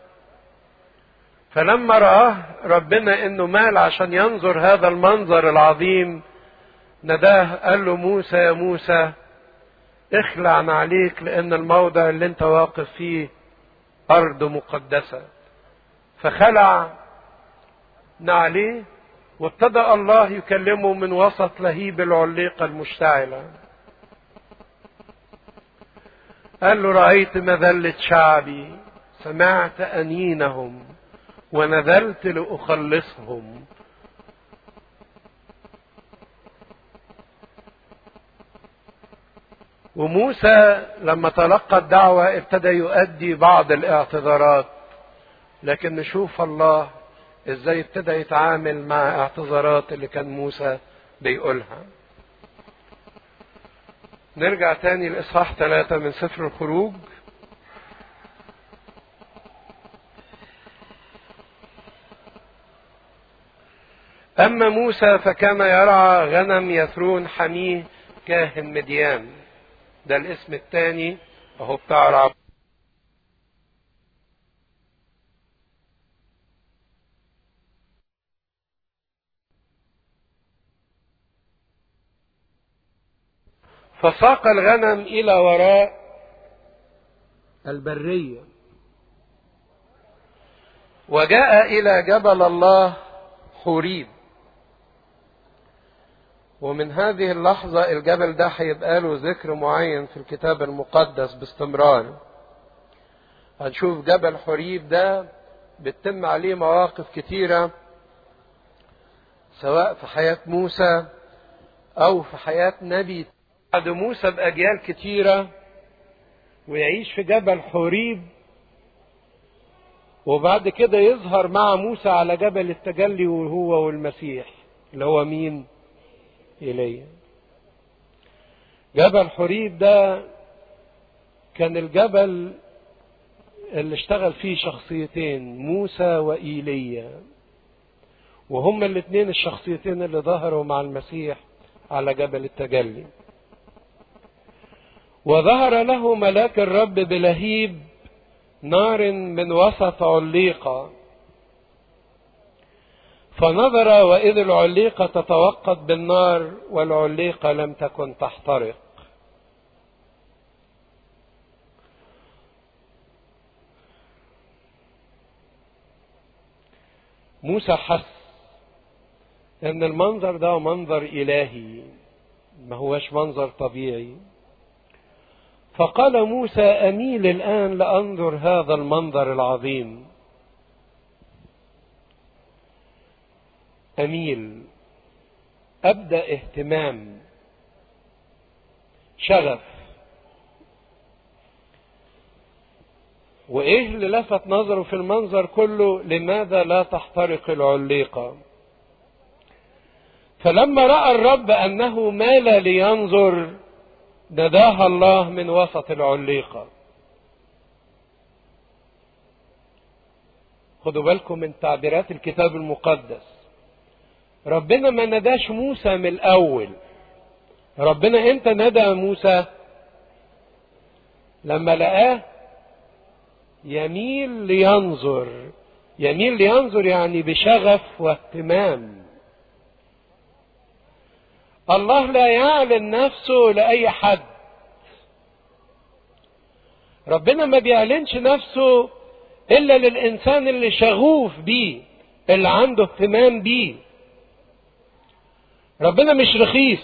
فلما رآه ربنا انه مال عشان ينظر هذا المنظر العظيم نداه قال له موسى يا موسى اخلع نعليك لان الموضع اللي انت واقف فيه ارض مقدسة فخلع نعليه وابتدأ الله يكلمه من وسط لهيب العليقة المشتعلة قال له رأيت مذلة شعبي سمعت أنينهم ونذلت لأخلصهم وموسى لما تلقى الدعوة ابتدى يؤدي بعض الاعتذارات لكن نشوف الله ازاي ابتدى يتعامل مع اعتذارات اللي كان موسى بيقولها نرجع تاني لإصحاح ثلاثة من سفر الخروج أما موسى فكان يرعى غنم يثرون حميه كاهن مديان ده الاسم الثاني اهو بتاع رعب فساق الغنم الى وراء البريه وجاء الى جبل الله حوريب ومن هذه اللحظة الجبل ده هيبقى له ذكر معين في الكتاب المقدس باستمرار هنشوف جبل حريب ده بتتم عليه مواقف كتيرة سواء في حياة موسى أو في حياة نبي بعد موسى بأجيال كتيرة ويعيش في جبل حريب وبعد كده يظهر مع موسى على جبل التجلي وهو والمسيح اللي هو مين؟ إلي جبل حريب ده كان الجبل اللي اشتغل فيه شخصيتين موسى وإيليا وهما الاثنين الشخصيتين اللي ظهروا مع المسيح على جبل التجلي وظهر له ملاك الرب بلهيب نار من وسط عليقه فنظر وإذ العليقة تتوقد بالنار والعليقة لم تكن تحترق موسى حس ان المنظر ده منظر الهي ما هوش منظر طبيعي فقال موسى اميل الان لانظر هذا المنظر العظيم اميل ابدا اهتمام شغف وايه اللي لفت نظره في المنظر كله لماذا لا تحترق العليقه فلما راى الرب انه مال لينظر نداها الله من وسط العليقه خدوا بالكم من تعبيرات الكتاب المقدس ربنا ما نداش موسى من الاول ربنا امتى ندى موسى لما لقاه يميل لينظر يميل لينظر يعني بشغف واهتمام الله لا يعلن نفسه لاي حد ربنا ما بيعلنش نفسه الا للانسان اللي شغوف بيه اللي عنده اهتمام بيه ربنا مش رخيص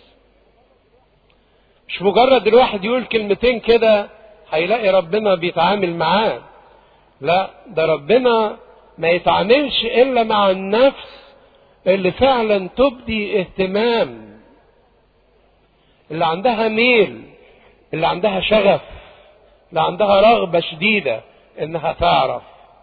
مش مجرد الواحد يقول كلمتين كده هيلاقي ربنا بيتعامل معاه لا ده ربنا ما يتعاملش الا مع النفس اللي فعلا تبدي اهتمام اللي عندها ميل اللي عندها شغف اللي عندها رغبه شديده انها تعرف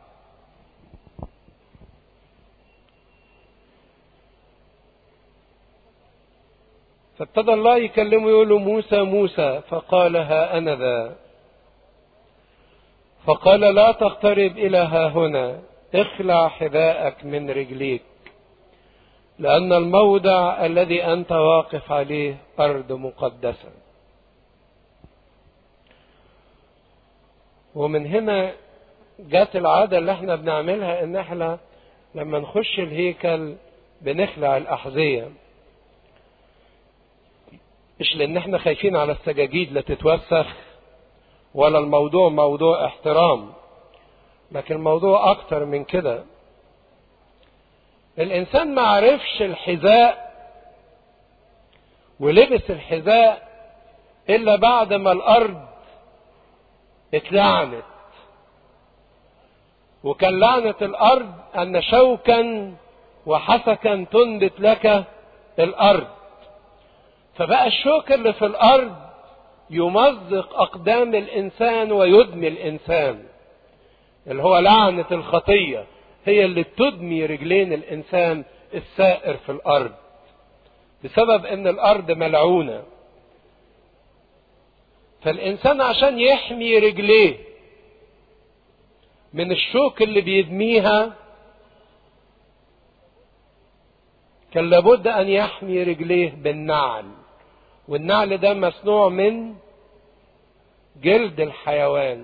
فابتدى الله يكلمه يقول له موسى موسى فقال ها انا ذا فقال لا تقترب الى ها هنا اخلع حذاءك من رجليك لان الموضع الذي انت واقف عليه ارض مقدسه ومن هنا جت العاده اللي احنا بنعملها ان احنا لما نخش الهيكل بنخلع الاحذيه مش لان احنا خايفين على السجاجيد لا تتوسخ ولا الموضوع موضوع احترام لكن الموضوع اكتر من كده الانسان ما عرفش الحذاء ولبس الحذاء الا بعد ما الارض اتلعنت وكان لعنة الارض ان شوكا وحسكا تنبت لك الارض فبقى الشوك اللي في الارض يمزق اقدام الانسان ويدمي الانسان اللي هو لعنه الخطيه هي اللي بتدمي رجلين الانسان السائر في الارض بسبب ان الارض ملعونه فالانسان عشان يحمي رجليه من الشوك اللي بيدميها كان لابد ان يحمي رجليه بالنعل والنعل ده مصنوع من جلد الحيوان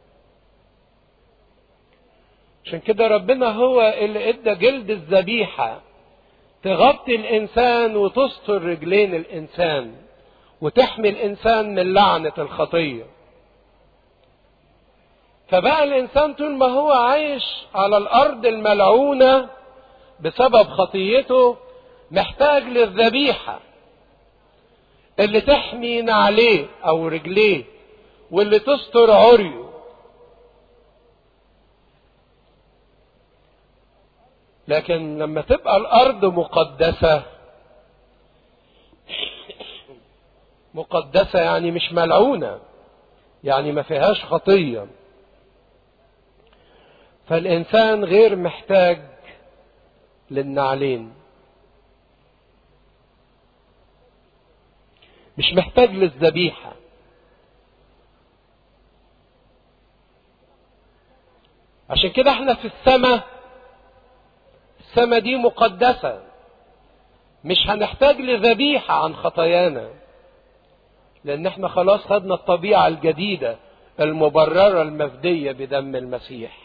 عشان كده ربنا هو اللي ادى جلد الذبيحه تغطي الانسان وتستر رجلين الانسان وتحمي الانسان من لعنه الخطيه فبقى الانسان طول ما هو عايش على الارض الملعونه بسبب خطيته محتاج للذبيحه اللي تحمي نعليه او رجليه واللي تستر عريه لكن لما تبقى الارض مقدسه مقدسه يعني مش ملعونه يعني ما فيهاش خطيه فالانسان غير محتاج للنعلين مش محتاج للذبيحة عشان كده احنا في السماء السماء دي مقدسة مش هنحتاج لذبيحة عن خطايانا لأن احنا خلاص خدنا الطبيعة الجديدة المبررة المفدية بدم المسيح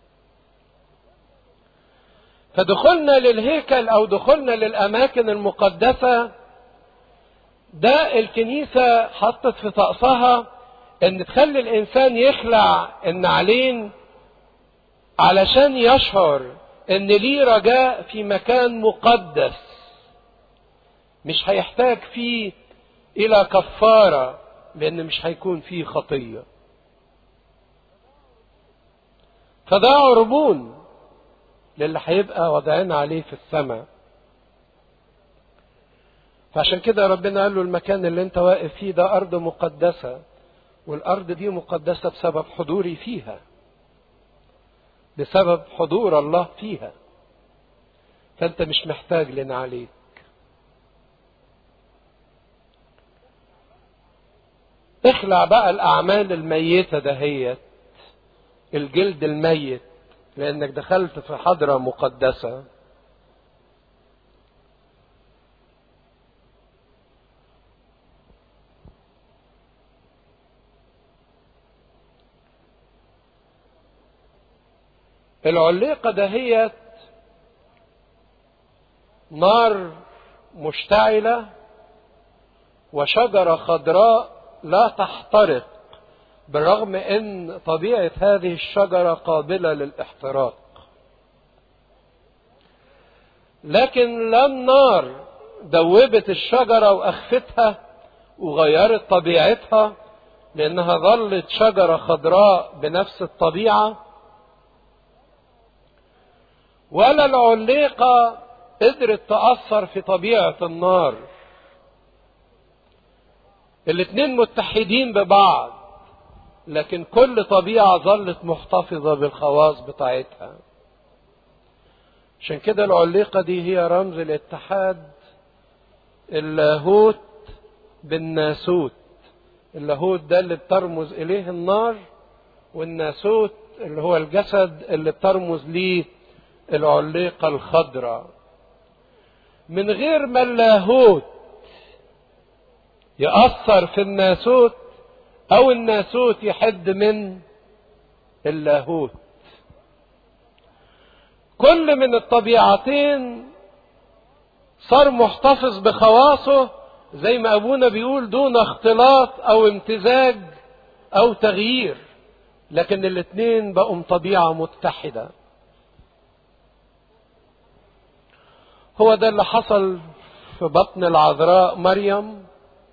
فدخلنا للهيكل أو دخلنا للأماكن المقدسة ده الكنيسة حطت في طقسها ان تخلي الانسان يخلع النعلين علشان يشعر ان ليه رجاء في مكان مقدس مش هيحتاج فيه الى كفارة لان مش هيكون فيه خطية فده عربون للي هيبقى وضعين عليه في السماء فعشان كده ربنا قال له المكان اللي انت واقف فيه ده ارض مقدسه والارض دي مقدسه بسبب حضوري فيها بسبب حضور الله فيها فانت مش محتاج لنا عليك اخلع بقى الاعمال الميته دهيت الجلد الميت لانك دخلت في حضرة مقدسة العليقة دهيت نار مشتعلة وشجرة خضراء لا تحترق بالرغم ان طبيعة هذه الشجرة قابلة للاحتراق لكن لا النار دوبت الشجرة واخفتها وغيرت طبيعتها لانها ظلت شجرة خضراء بنفس الطبيعة ولا العليقة قدرت تأثر في طبيعة النار الاتنين متحدين ببعض لكن كل طبيعة ظلت محتفظة بالخواص بتاعتها عشان كده العليقة دي هي رمز الاتحاد اللاهوت بالناسوت اللاهوت ده اللي بترمز إليه النار والناسوت اللي هو الجسد اللي بترمز ليه العليقة الخضراء من غير ما اللاهوت يأثر في الناسوت أو الناسوت يحد من اللاهوت كل من الطبيعتين صار محتفظ بخواصه زي ما أبونا بيقول دون اختلاط أو امتزاج أو تغيير لكن الاتنين بقوا طبيعة متحدة هو ده اللي حصل في بطن العذراء مريم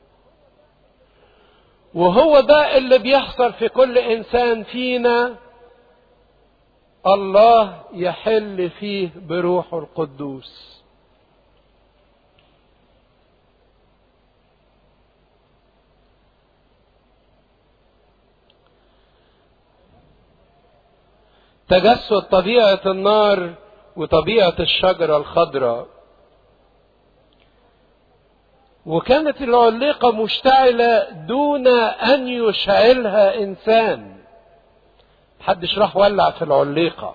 وهو ده اللي بيحصل في كل انسان فينا الله يحل فيه بروحه القدوس تجسد طبيعه النار وطبيعة الشجرة الخضراء وكانت العليقة مشتعلة دون أن يشعلها إنسان محدش راح ولع في العليقة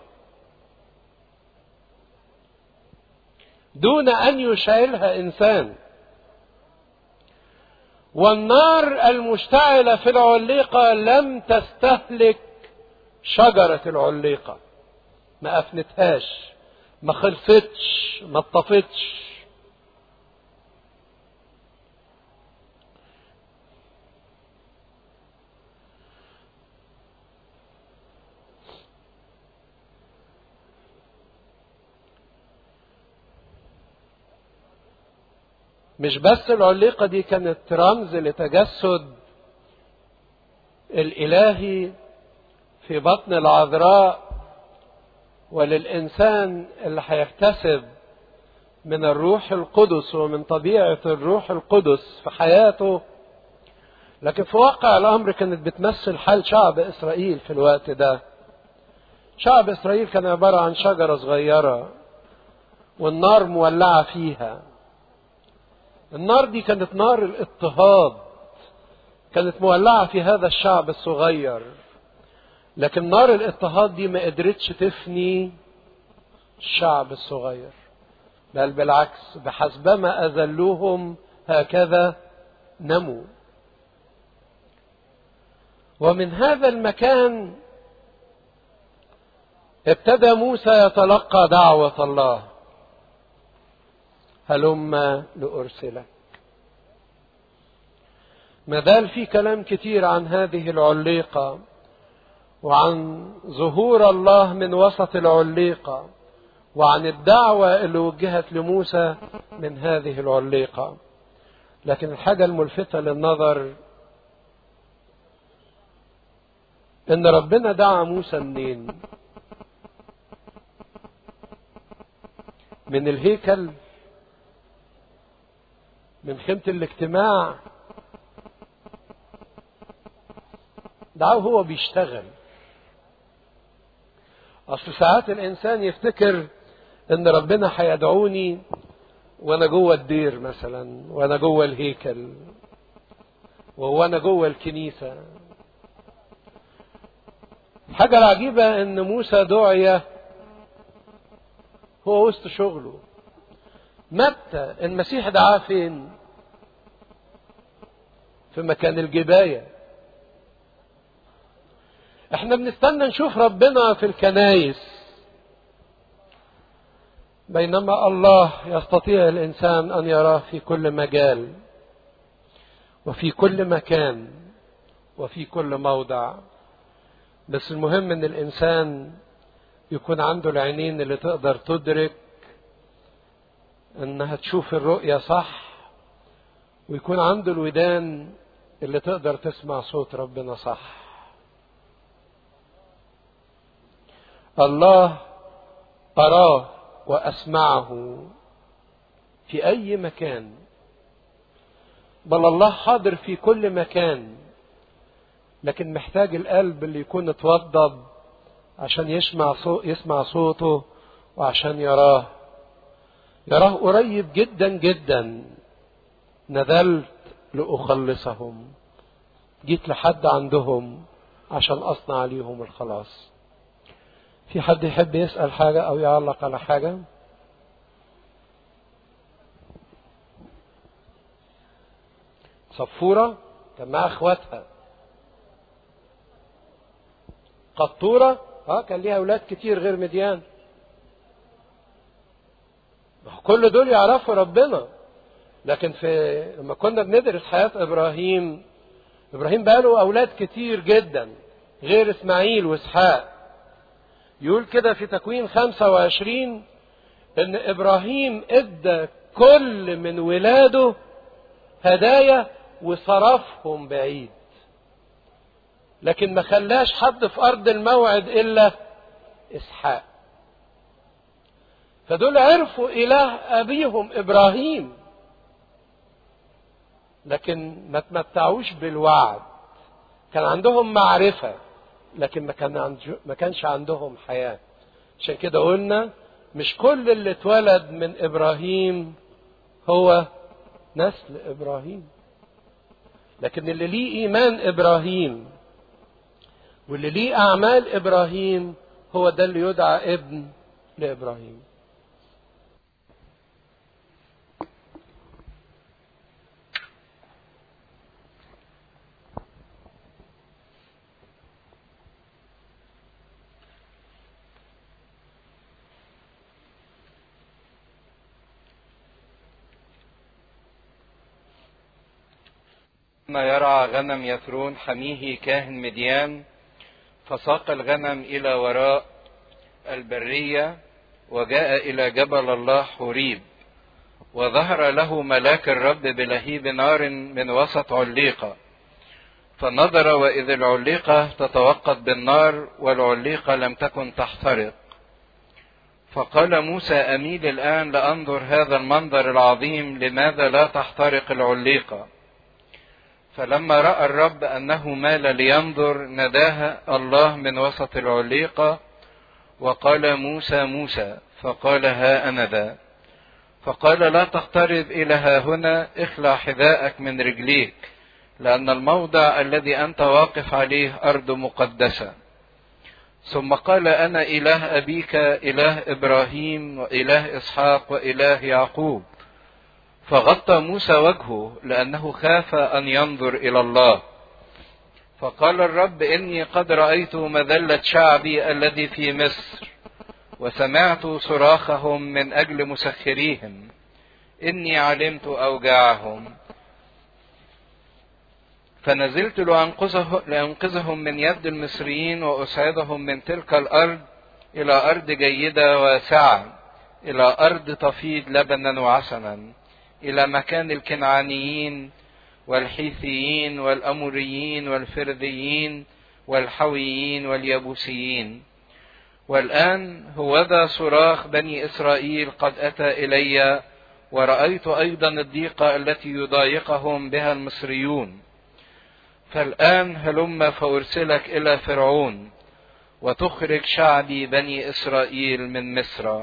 دون أن يشعلها إنسان والنار المشتعلة في العليقة لم تستهلك شجرة العليقة ما أفنتهاش ما خلصتش ما اتطفتش مش بس العليقة دي كانت رمز لتجسد الإلهي في بطن العذراء وللإنسان اللي هيكتسب من الروح القدس ومن طبيعة الروح القدس في حياته لكن في واقع الأمر كانت بتمثل حال شعب إسرائيل في الوقت ده شعب إسرائيل كان عبارة عن شجرة صغيرة والنار مولعة فيها النار دي كانت نار الاضطهاد كانت مولعة في هذا الشعب الصغير لكن نار الاضطهاد دي ما قدرتش تفني الشعب الصغير بل بالعكس بحسبما أذلوهم هكذا نموا ومن هذا المكان ابتدى موسى يتلقى دعوة الله هلم لأرسلك ما زال في كلام كتير عن هذه العليقة وعن ظهور الله من وسط العليقة وعن الدعوة اللي وجهت لموسى من هذه العليقة لكن الحاجة الملفتة للنظر ان ربنا دعا موسى منين من الهيكل من خيمة الاجتماع دعاه هو بيشتغل اصل ساعات الانسان يفتكر ان ربنا هيدعوني وانا جوه الدير مثلا وانا جوه الهيكل وانا جوه الكنيسه الحاجه العجيبه ان موسى دعي هو وسط شغله متى المسيح دعاه فين في مكان الجباية احنا بنستنى نشوف ربنا في الكنايس بينما الله يستطيع الانسان ان يراه في كل مجال وفي كل مكان وفي كل موضع بس المهم ان الانسان يكون عنده العينين اللي تقدر تدرك انها تشوف الرؤية صح ويكون عنده الودان اللي تقدر تسمع صوت ربنا صح الله أراه وأسمعه في أي مكان بل الله حاضر في كل مكان لكن محتاج القلب اللي يكون اتوضب عشان يسمع صوت يسمع صوته وعشان يراه يراه قريب جدا جدا نزلت لأخلصهم جيت لحد عندهم عشان أصنع ليهم الخلاص في حد يحب يسأل حاجة أو يعلق على حاجة صفورة كان معاها اخواتها قطورة اه كان ليها اولاد كتير غير مديان كل دول يعرفوا ربنا لكن في لما كنا بندرس حياة ابراهيم ابراهيم بقى له اولاد كتير جدا غير اسماعيل واسحاق يقول كده في تكوين 25 ان ابراهيم ادى كل من ولاده هدايا وصرفهم بعيد لكن ما خلاش حد في ارض الموعد الا اسحاق فدول عرفوا اله ابيهم ابراهيم لكن ما تمتعوش بالوعد كان عندهم معرفة لكن ما كان ما كانش عندهم حياة عشان كده قلنا مش كل اللي اتولد من ابراهيم هو نسل ابراهيم لكن اللي ليه ايمان ابراهيم واللي ليه اعمال ابراهيم هو ده اللي يدعى ابن لابراهيم ثم يرعى غنم يثرون حميه كاهن مديان فساق الغنم الى وراء البريه وجاء الى جبل الله حوريب وظهر له ملاك الرب بلهيب نار من وسط عليقه فنظر واذ العليقه تتوقد بالنار والعليقه لم تكن تحترق فقال موسى اميل الان لانظر هذا المنظر العظيم لماذا لا تحترق العليقه فلما راى الرب انه مال لينظر نداه الله من وسط العليقه وقال موسى موسى فقال ها انا ذا فقال لا تقترب الى ها هنا اخلع حذاءك من رجليك لان الموضع الذي انت واقف عليه ارض مقدسه ثم قال انا اله ابيك اله ابراهيم واله اسحاق واله يعقوب فغطى موسى وجهه لانه خاف ان ينظر الى الله فقال الرب اني قد رايت مذله شعبي الذي في مصر وسمعت صراخهم من اجل مسخريهم اني علمت اوجاعهم فنزلت لأنقذه لأنقذهم من يد المصريين وأسعدهم من تلك الأرض إلى أرض جيدة واسعة إلى أرض تفيض لبنا وعسلا إلى مكان الكنعانيين والحيثيين والأموريين والفرذيين والحويين واليبوسيين والآن هوذا صراخ بني إسرائيل قد أتى إلي ورأيت أيضا الضيقة التي يضايقهم بها المصريون فالآن هلم فأرسلك إلى فرعون وتخرج شعبي بني إسرائيل من مصر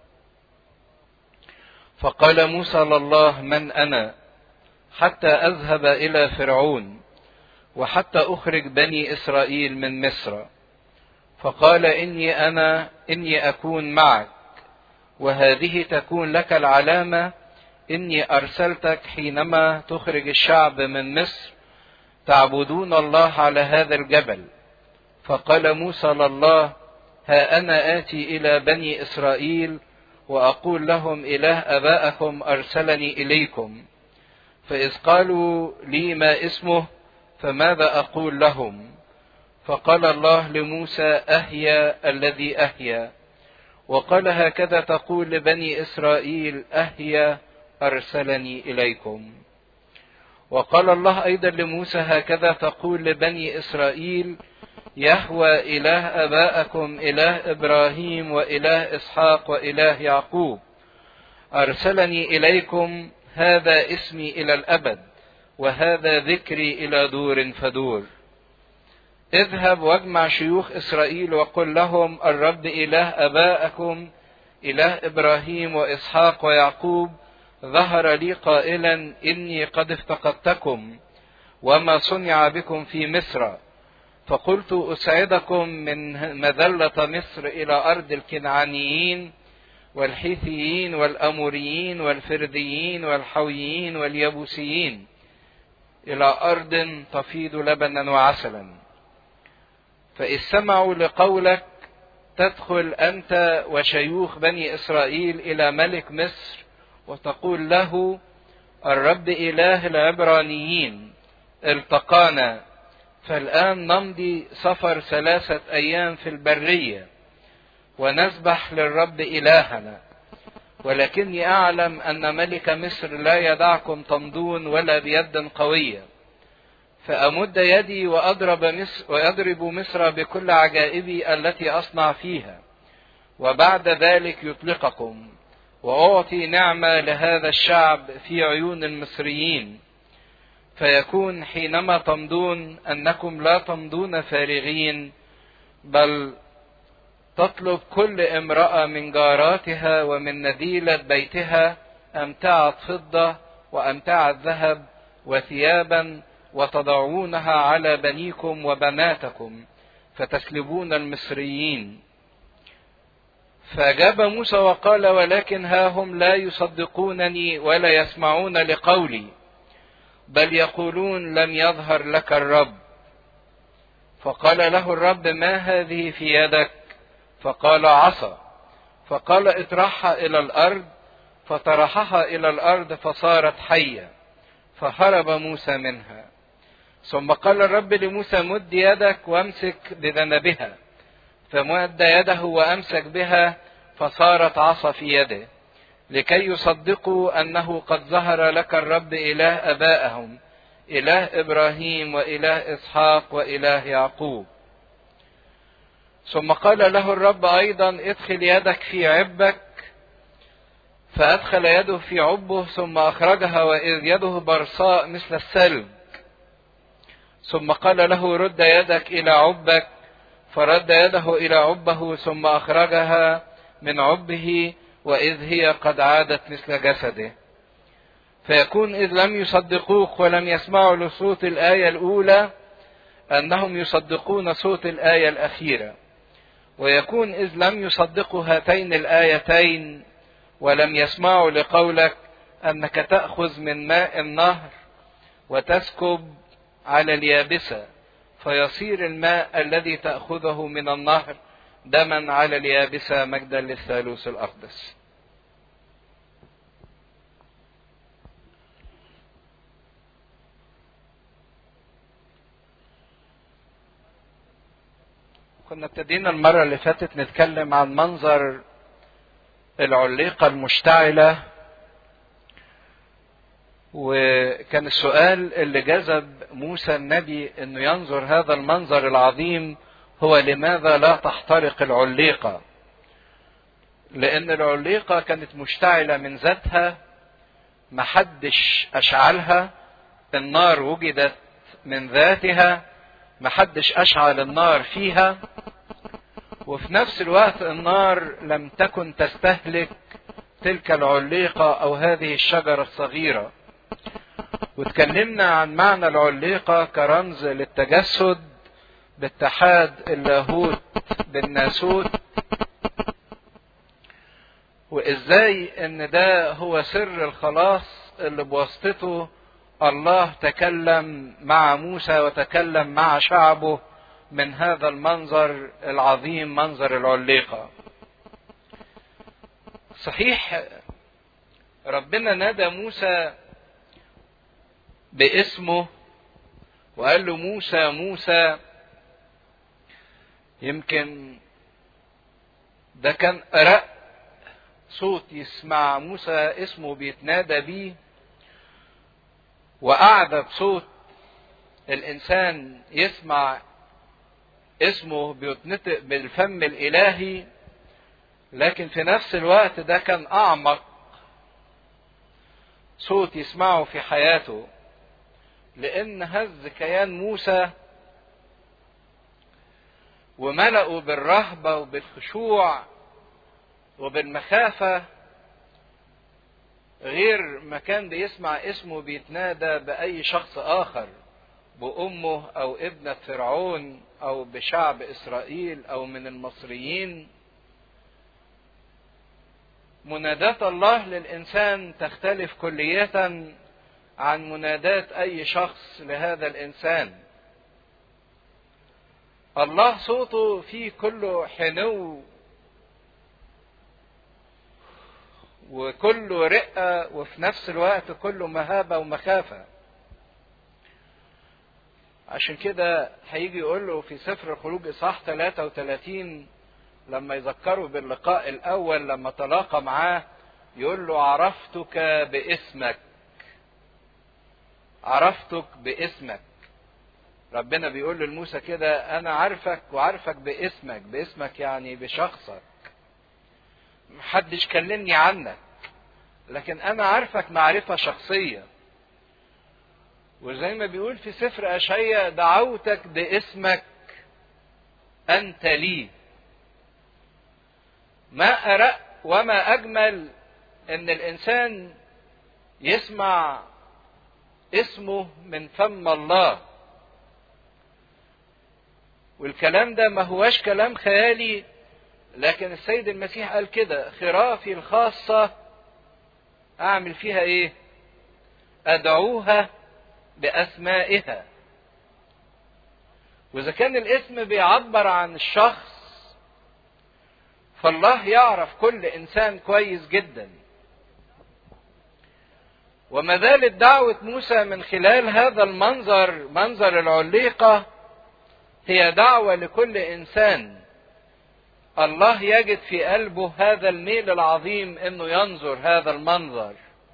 فقال موسى لله من أنا حتى أذهب إلى فرعون وحتى أخرج بني إسرائيل من مصر فقال إني أنا إني أكون معك وهذه تكون لك العلامة إني أرسلتك حينما تخرج الشعب من مصر تعبدون الله على هذا الجبل فقال موسى لله ها أنا آتي إلى بني إسرائيل وأقول لهم إله أبائكم أرسلني إليكم فإذ قالوا لي ما اسمه فماذا أقول لهم فقال الله لموسى أهيا الذي أهيا وقال هكذا تقول لبني إسرائيل أهيا أرسلني إليكم وقال الله أيضا لموسى هكذا تقول لبني إسرائيل يهوى إله أبائكم إله إبراهيم وإله إسحاق وإله يعقوب أرسلني إليكم هذا اسمي إلى الأبد وهذا ذكري إلى دور فدور اذهب واجمع شيوخ إسرائيل وقل لهم الرب إله أبائكم إله إبراهيم وإسحاق ويعقوب ظهر لي قائلا إني قد افتقدتكم وما صنع بكم في مصر فقلت أسعدكم من مذلة مصر إلى أرض الكنعانيين والحيثيين والأموريين والفرديين والحويين واليبوسيين إلى أرض تفيض لبنا وعسلا فإذ سمعوا لقولك تدخل أنت وشيوخ بني إسرائيل إلى ملك مصر وتقول له الرب إله العبرانيين التقانا فالآن نمضي سفر ثلاثة أيام في البرية ونسبح للرب إلهنا ولكني أعلم أن ملك مصر لا يدعكم تمضون ولا بيد قوية فأمد يدي وأضرب مصر, وأضرب مصر بكل عجائبي التي أصنع فيها وبعد ذلك يطلقكم وأعطي نعمة لهذا الشعب في عيون المصريين فيكون حينما تمضون أنكم لا تمضون فارغين بل تطلب كل امرأة من جاراتها ومن نذيلة بيتها أمتعة فضة وأمتعة ذهب وثيابا وتضعونها على بنيكم وبناتكم فتسلبون المصريين فأجاب موسى وقال ولكن ها هم لا يصدقونني ولا يسمعون لقولي بل يقولون لم يظهر لك الرب فقال له الرب ما هذه في يدك فقال عصا فقال اطرحها الى الارض فطرحها الى الارض فصارت حيه فهرب موسى منها ثم قال الرب لموسى مد يدك وامسك بذنبها فمد يده وامسك بها فصارت عصا في يده لكي يصدقوا انه قد ظهر لك الرب اله ابائهم اله ابراهيم واله اسحاق واله يعقوب ثم قال له الرب ايضا ادخل يدك في عبك فادخل يده في عبه ثم اخرجها واذ يده برصاء مثل الثلج ثم قال له رد يدك الى عبك فرد يده الى عبه ثم اخرجها من عبه واذ هي قد عادت مثل جسده فيكون اذ لم يصدقوك ولم يسمعوا لصوت الايه الاولى انهم يصدقون صوت الايه الاخيره ويكون إذ لم يصدقوا هاتين الآيتين ولم يسمعوا لقولك أنك تأخذ من ماء النهر وتسكب على اليابسة فيصير الماء الذي تأخذه من النهر دما على اليابسة مجدا للثالوث الأقدس كنا ابتدينا المرة اللي فاتت نتكلم عن منظر العليقة المشتعلة وكان السؤال اللي جذب موسى النبي انه ينظر هذا المنظر العظيم هو لماذا لا تحترق العليقة لان العليقة كانت مشتعلة من ذاتها محدش اشعلها النار وجدت من ذاتها محدش اشعل النار فيها وفي نفس الوقت النار لم تكن تستهلك تلك العليقة او هذه الشجرة الصغيرة واتكلمنا عن معنى العليقة كرمز للتجسد باتحاد اللاهوت بالناسوت وازاي ان ده هو سر الخلاص اللي بواسطته الله تكلم مع موسى وتكلم مع شعبه من هذا المنظر العظيم منظر العليقه صحيح ربنا نادى موسى باسمه وقال له موسى موسى يمكن ده كان أرق صوت يسمع موسى اسمه بيتنادى بيه وأعذب صوت الإنسان يسمع اسمه بيتنطق بالفم الإلهي لكن في نفس الوقت ده كان أعمق صوت يسمعه في حياته لأن هز كيان موسى وملأوا بالرهبة وبالخشوع وبالمخافة غير ما كان بيسمع اسمه بيتنادى بأي شخص آخر بأمه أو ابنة فرعون أو بشعب إسرائيل أو من المصريين مناداة الله للإنسان تختلف كلية عن مناداة أي شخص لهذا الإنسان. الله صوته فيه كله حنو وكله رقة وفي نفس الوقت كله مهابة ومخافة. عشان كده هيجي يقول له في سفر الخروج إصحاح 33 لما يذكره باللقاء الأول لما تلاقى معاه يقول له عرفتك باسمك عرفتك باسمك ربنا بيقول لموسى كده أنا عارفك وعارفك باسمك باسمك يعني بشخصك محدش كلمني عنك لكن أنا عارفك معرفة شخصية وزي ما بيقول في سفر أشعية دعوتك باسمك أنت لي ما أرق وما أجمل إن الإنسان يسمع اسمه من فم الله والكلام ده ما هواش كلام خيالي لكن السيد المسيح قال كده خرافي الخاصة أعمل فيها إيه؟ أدعوها بأسمائها وإذا كان الاسم بيعبر عن الشخص فالله يعرف كل انسان كويس جدا وما زالت دعوة موسى من خلال هذا المنظر منظر العليقة هي دعوة لكل انسان الله يجد في قلبه هذا الميل العظيم انه ينظر هذا المنظر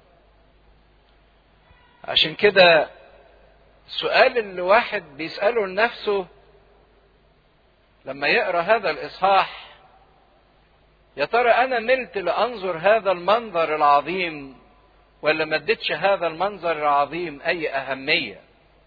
عشان كده السؤال اللي واحد بيسأله لنفسه لما يقرأ هذا الإصحاح يا ترى انا ملت لانظر هذا المنظر العظيم ولا ما اديتش هذا المنظر العظيم اي اهميه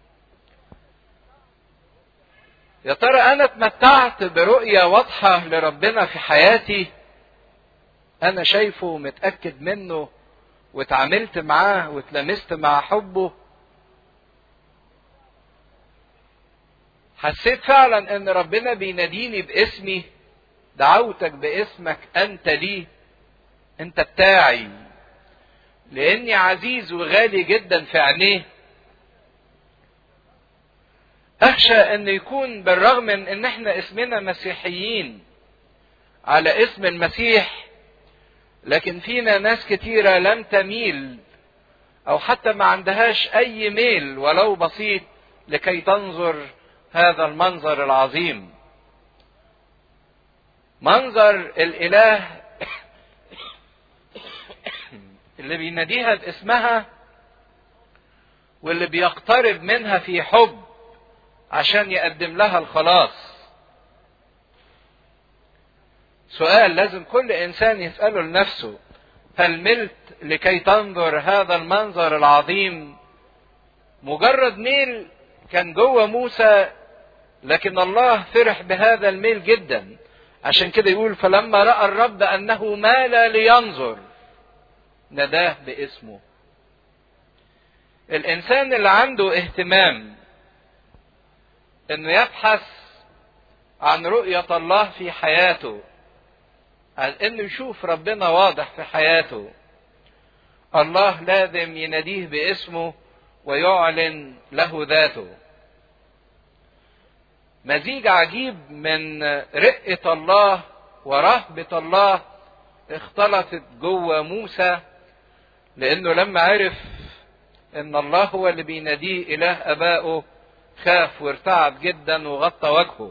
يا ترى انا اتمتعت برؤيه واضحه لربنا في حياتي انا شايفه ومتاكد منه واتعاملت معاه واتلمست مع حبه حسيت فعلا ان ربنا بيناديني باسمي دعوتك باسمك انت لي انت بتاعي لاني عزيز وغالي جدا في عينيه اخشى ان يكون بالرغم من ان احنا اسمنا مسيحيين على اسم المسيح لكن فينا ناس كتيرة لم تميل او حتى ما عندهاش اي ميل ولو بسيط لكي تنظر هذا المنظر العظيم منظر الاله اللي بيناديها باسمها واللي بيقترب منها في حب عشان يقدم لها الخلاص سؤال لازم كل انسان يساله لنفسه هل ملت لكي تنظر هذا المنظر العظيم مجرد ميل كان جوه موسى لكن الله فرح بهذا الميل جدا عشان كده يقول فلما راى الرب انه مال لينظر نداه باسمه الانسان اللي عنده اهتمام انه يبحث عن رؤيه الله في حياته عن انه يشوف ربنا واضح في حياته الله لازم يناديه باسمه ويعلن له ذاته مزيج عجيب من رقة الله ورهبة الله اختلطت جوه موسى لانه لما عرف ان الله هو اللي بيناديه اله ابائه خاف وارتعب جدا وغطى وجهه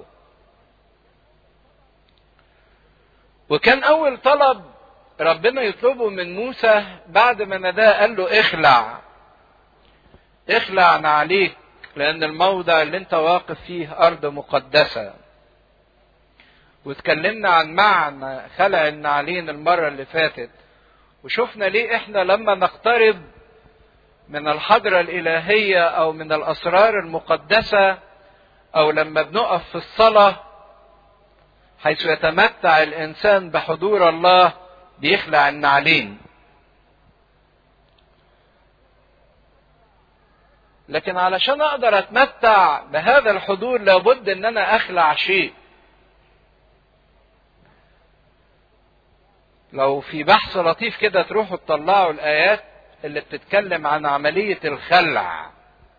وكان اول طلب ربنا يطلبه من موسى بعد ما ناداه قال له اخلع اخلع نعليك لان الموضع اللي انت واقف فيه ارض مقدسه واتكلمنا عن معنى خلع النعلين المره اللي فاتت وشفنا ليه احنا لما نقترب من الحضرة الإلهية أو من الأسرار المقدسة أو لما بنقف في الصلاة حيث يتمتع الإنسان بحضور الله بيخلع النعلين لكن علشان أقدر أتمتع بهذا الحضور لابد أن أنا أخلع شيء لو في بحث لطيف كده تروحوا تطلعوا الآيات اللي بتتكلم عن عملية الخلع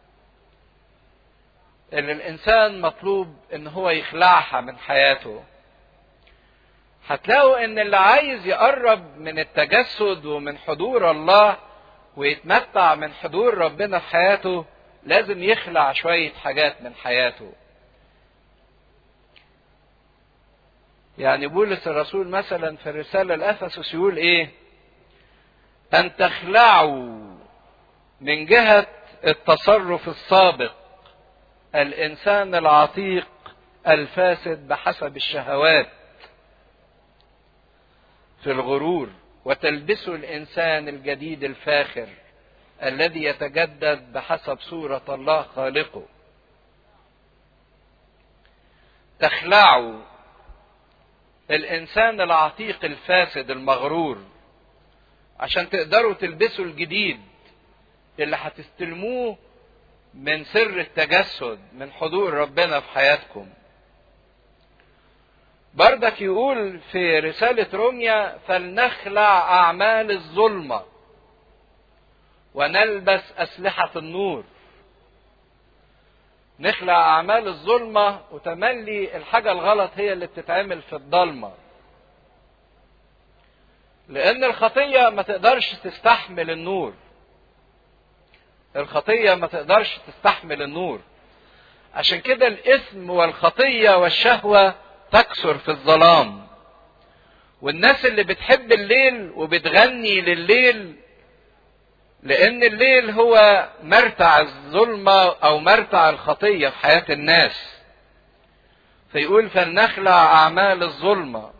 اللي الإنسان مطلوب إن هو يخلعها من حياته هتلاقوا إن اللي عايز يقرب من التجسد ومن حضور الله ويتمتع من حضور ربنا في حياته لازم يخلع شوية حاجات من حياته يعني بولس الرسول مثلا في الرسالة لأفسس يقول إيه؟ أن تخلعوا من جهة التصرف السابق الإنسان العتيق الفاسد بحسب الشهوات في الغرور وتلبسوا الإنسان الجديد الفاخر الذي يتجدد بحسب صورة الله خالقه تخلعوا الإنسان العتيق الفاسد المغرور عشان تقدروا تلبسوا الجديد اللي هتستلموه من سر التجسد من حضور ربنا في حياتكم بردك يقول في رسالة روميا فلنخلع أعمال الظلمة ونلبس أسلحة النور نخلع أعمال الظلمة وتملي الحاجة الغلط هي اللي بتتعمل في الضلمة لأن الخطية ما تقدرش تستحمل النور الخطية ما تقدرش تستحمل النور عشان كده الإثم والخطية والشهوة تكثر في الظلام والناس اللي بتحب الليل وبتغني لليل لأن الليل هو مرتع الظلمة أو مرتع الخطية في حياة الناس فيقول فلنخلع أعمال الظلمة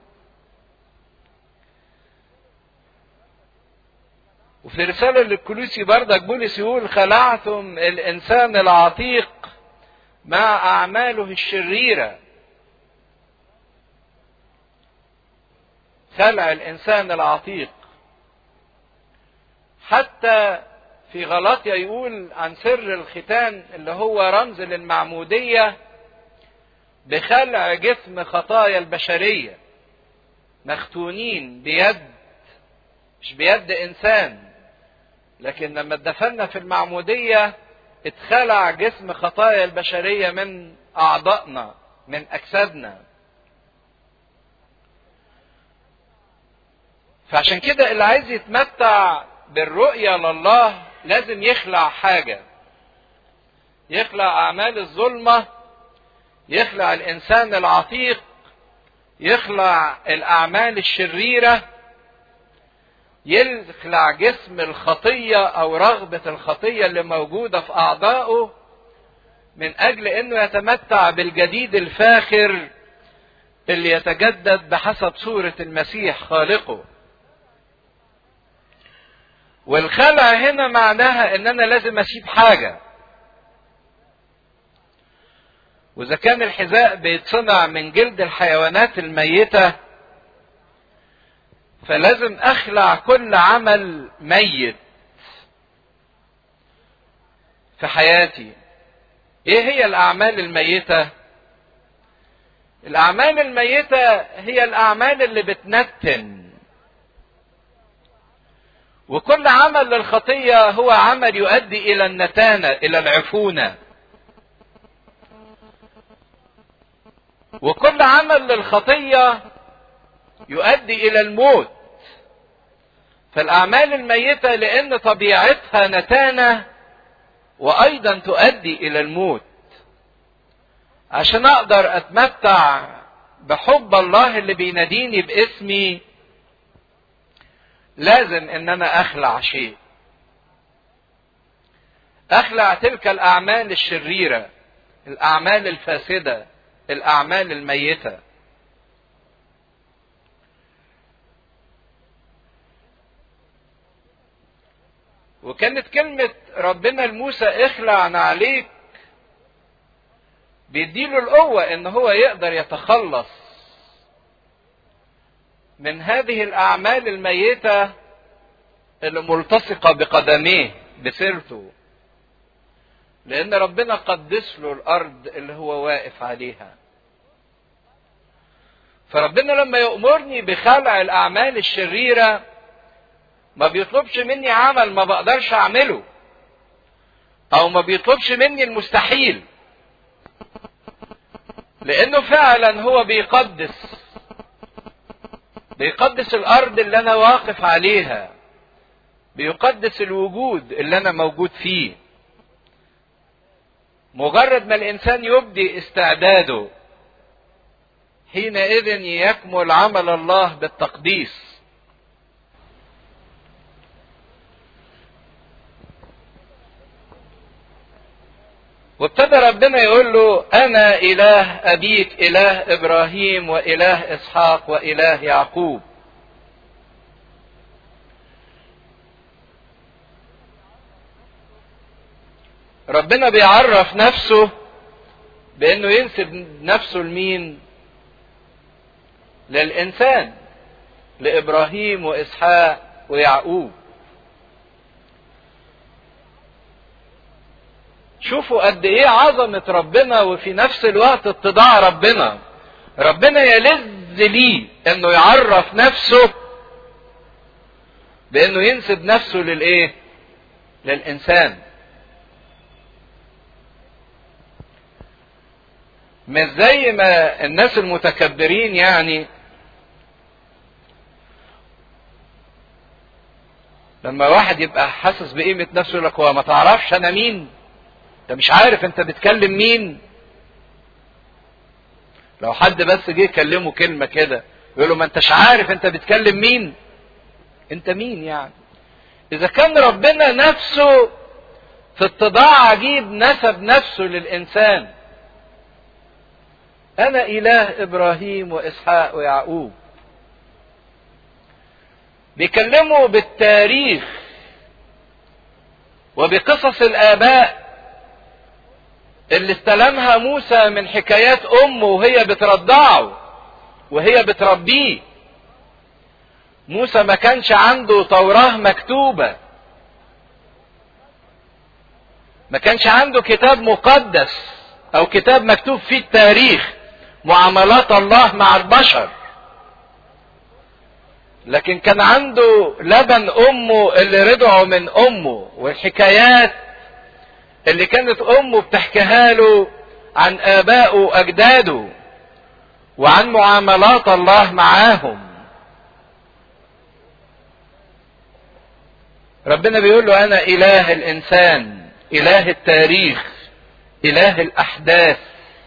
وفي رسالة للكلوسي بردك بولس يقول خلعتم الإنسان العتيق مع أعماله الشريرة خلع الإنسان العتيق حتى في غلطيا يقول عن سر الختان اللي هو رمز للمعمودية بخلع جسم خطايا البشرية مختونين بيد مش بيد إنسان لكن لما اتدفنا في المعمودية اتخلع جسم خطايا البشرية من أعضائنا من أجسادنا فعشان كده اللي عايز يتمتع بالرؤية لله لازم يخلع حاجة يخلع أعمال الظلمة يخلع الإنسان العتيق يخلع الأعمال الشريرة يخلع جسم الخطية أو رغبة الخطية اللي موجودة في أعضائه من أجل أنه يتمتع بالجديد الفاخر اللي يتجدد بحسب صورة المسيح خالقه والخلع هنا معناها ان انا لازم اسيب حاجة واذا كان الحذاء بيتصنع من جلد الحيوانات الميتة فلازم اخلع كل عمل ميت في حياتي ايه هي الاعمال الميتة الاعمال الميته هي الاعمال اللي بتنتن وكل عمل للخطيه هو عمل يؤدي الى النتانه الى العفونه وكل عمل للخطيه يؤدي الى الموت فالاعمال الميته لان طبيعتها نتانه وايضا تؤدي الى الموت عشان اقدر اتمتع بحب الله اللي بيناديني باسمي لازم ان انا اخلع شيء اخلع تلك الاعمال الشريره الاعمال الفاسده الاعمال الميته وكانت كلمة ربنا لموسى اخلع نعليك بيديله القوة ان هو يقدر يتخلص من هذه الاعمال الميتة اللي ملتصقة بقدميه بسيرته لان ربنا قدس له الارض اللي هو واقف عليها فربنا لما يأمرني بخلع الاعمال الشريره ما بيطلبش مني عمل ما بقدرش اعمله او ما بيطلبش مني المستحيل لانه فعلا هو بيقدس بيقدس الارض اللي انا واقف عليها بيقدس الوجود اللي انا موجود فيه مجرد ما الانسان يبدي استعداده حينئذ يكمل عمل الله بالتقديس وابتدى ربنا يقول له انا اله ابيك اله ابراهيم واله اسحاق واله يعقوب ربنا بيعرف نفسه بانه ينسب نفسه لمين للانسان لابراهيم واسحاق ويعقوب شوفوا قد ايه عظمة ربنا وفي نفس الوقت اتضاع ربنا ربنا يلذ ليه انه يعرف نفسه بانه ينسب نفسه للايه للانسان مش زي ما الناس المتكبرين يعني لما واحد يبقى حاسس بقيمة نفسه يقول لك هو ما تعرفش انا مين انت مش عارف انت بتكلم مين لو حد بس جه يكلمه كلمه كده يقول له ما انتش عارف انت بتكلم مين انت مين يعني اذا كان ربنا نفسه في اتضاع عجيب نسب نفسه للانسان انا اله ابراهيم واسحاق ويعقوب بيكلموا بالتاريخ وبقصص الاباء اللي استلمها موسى من حكايات امه وهي بترضعه وهي بتربيه موسى ما كانش عنده توراه مكتوبه ما كانش عنده كتاب مقدس او كتاب مكتوب فيه التاريخ معاملات الله مع البشر لكن كان عنده لبن امه اللي رضعه من امه والحكايات اللي كانت امه بتحكيها له عن ابائه واجداده وعن معاملات الله معاهم ربنا بيقول له انا اله الانسان اله التاريخ اله الاحداث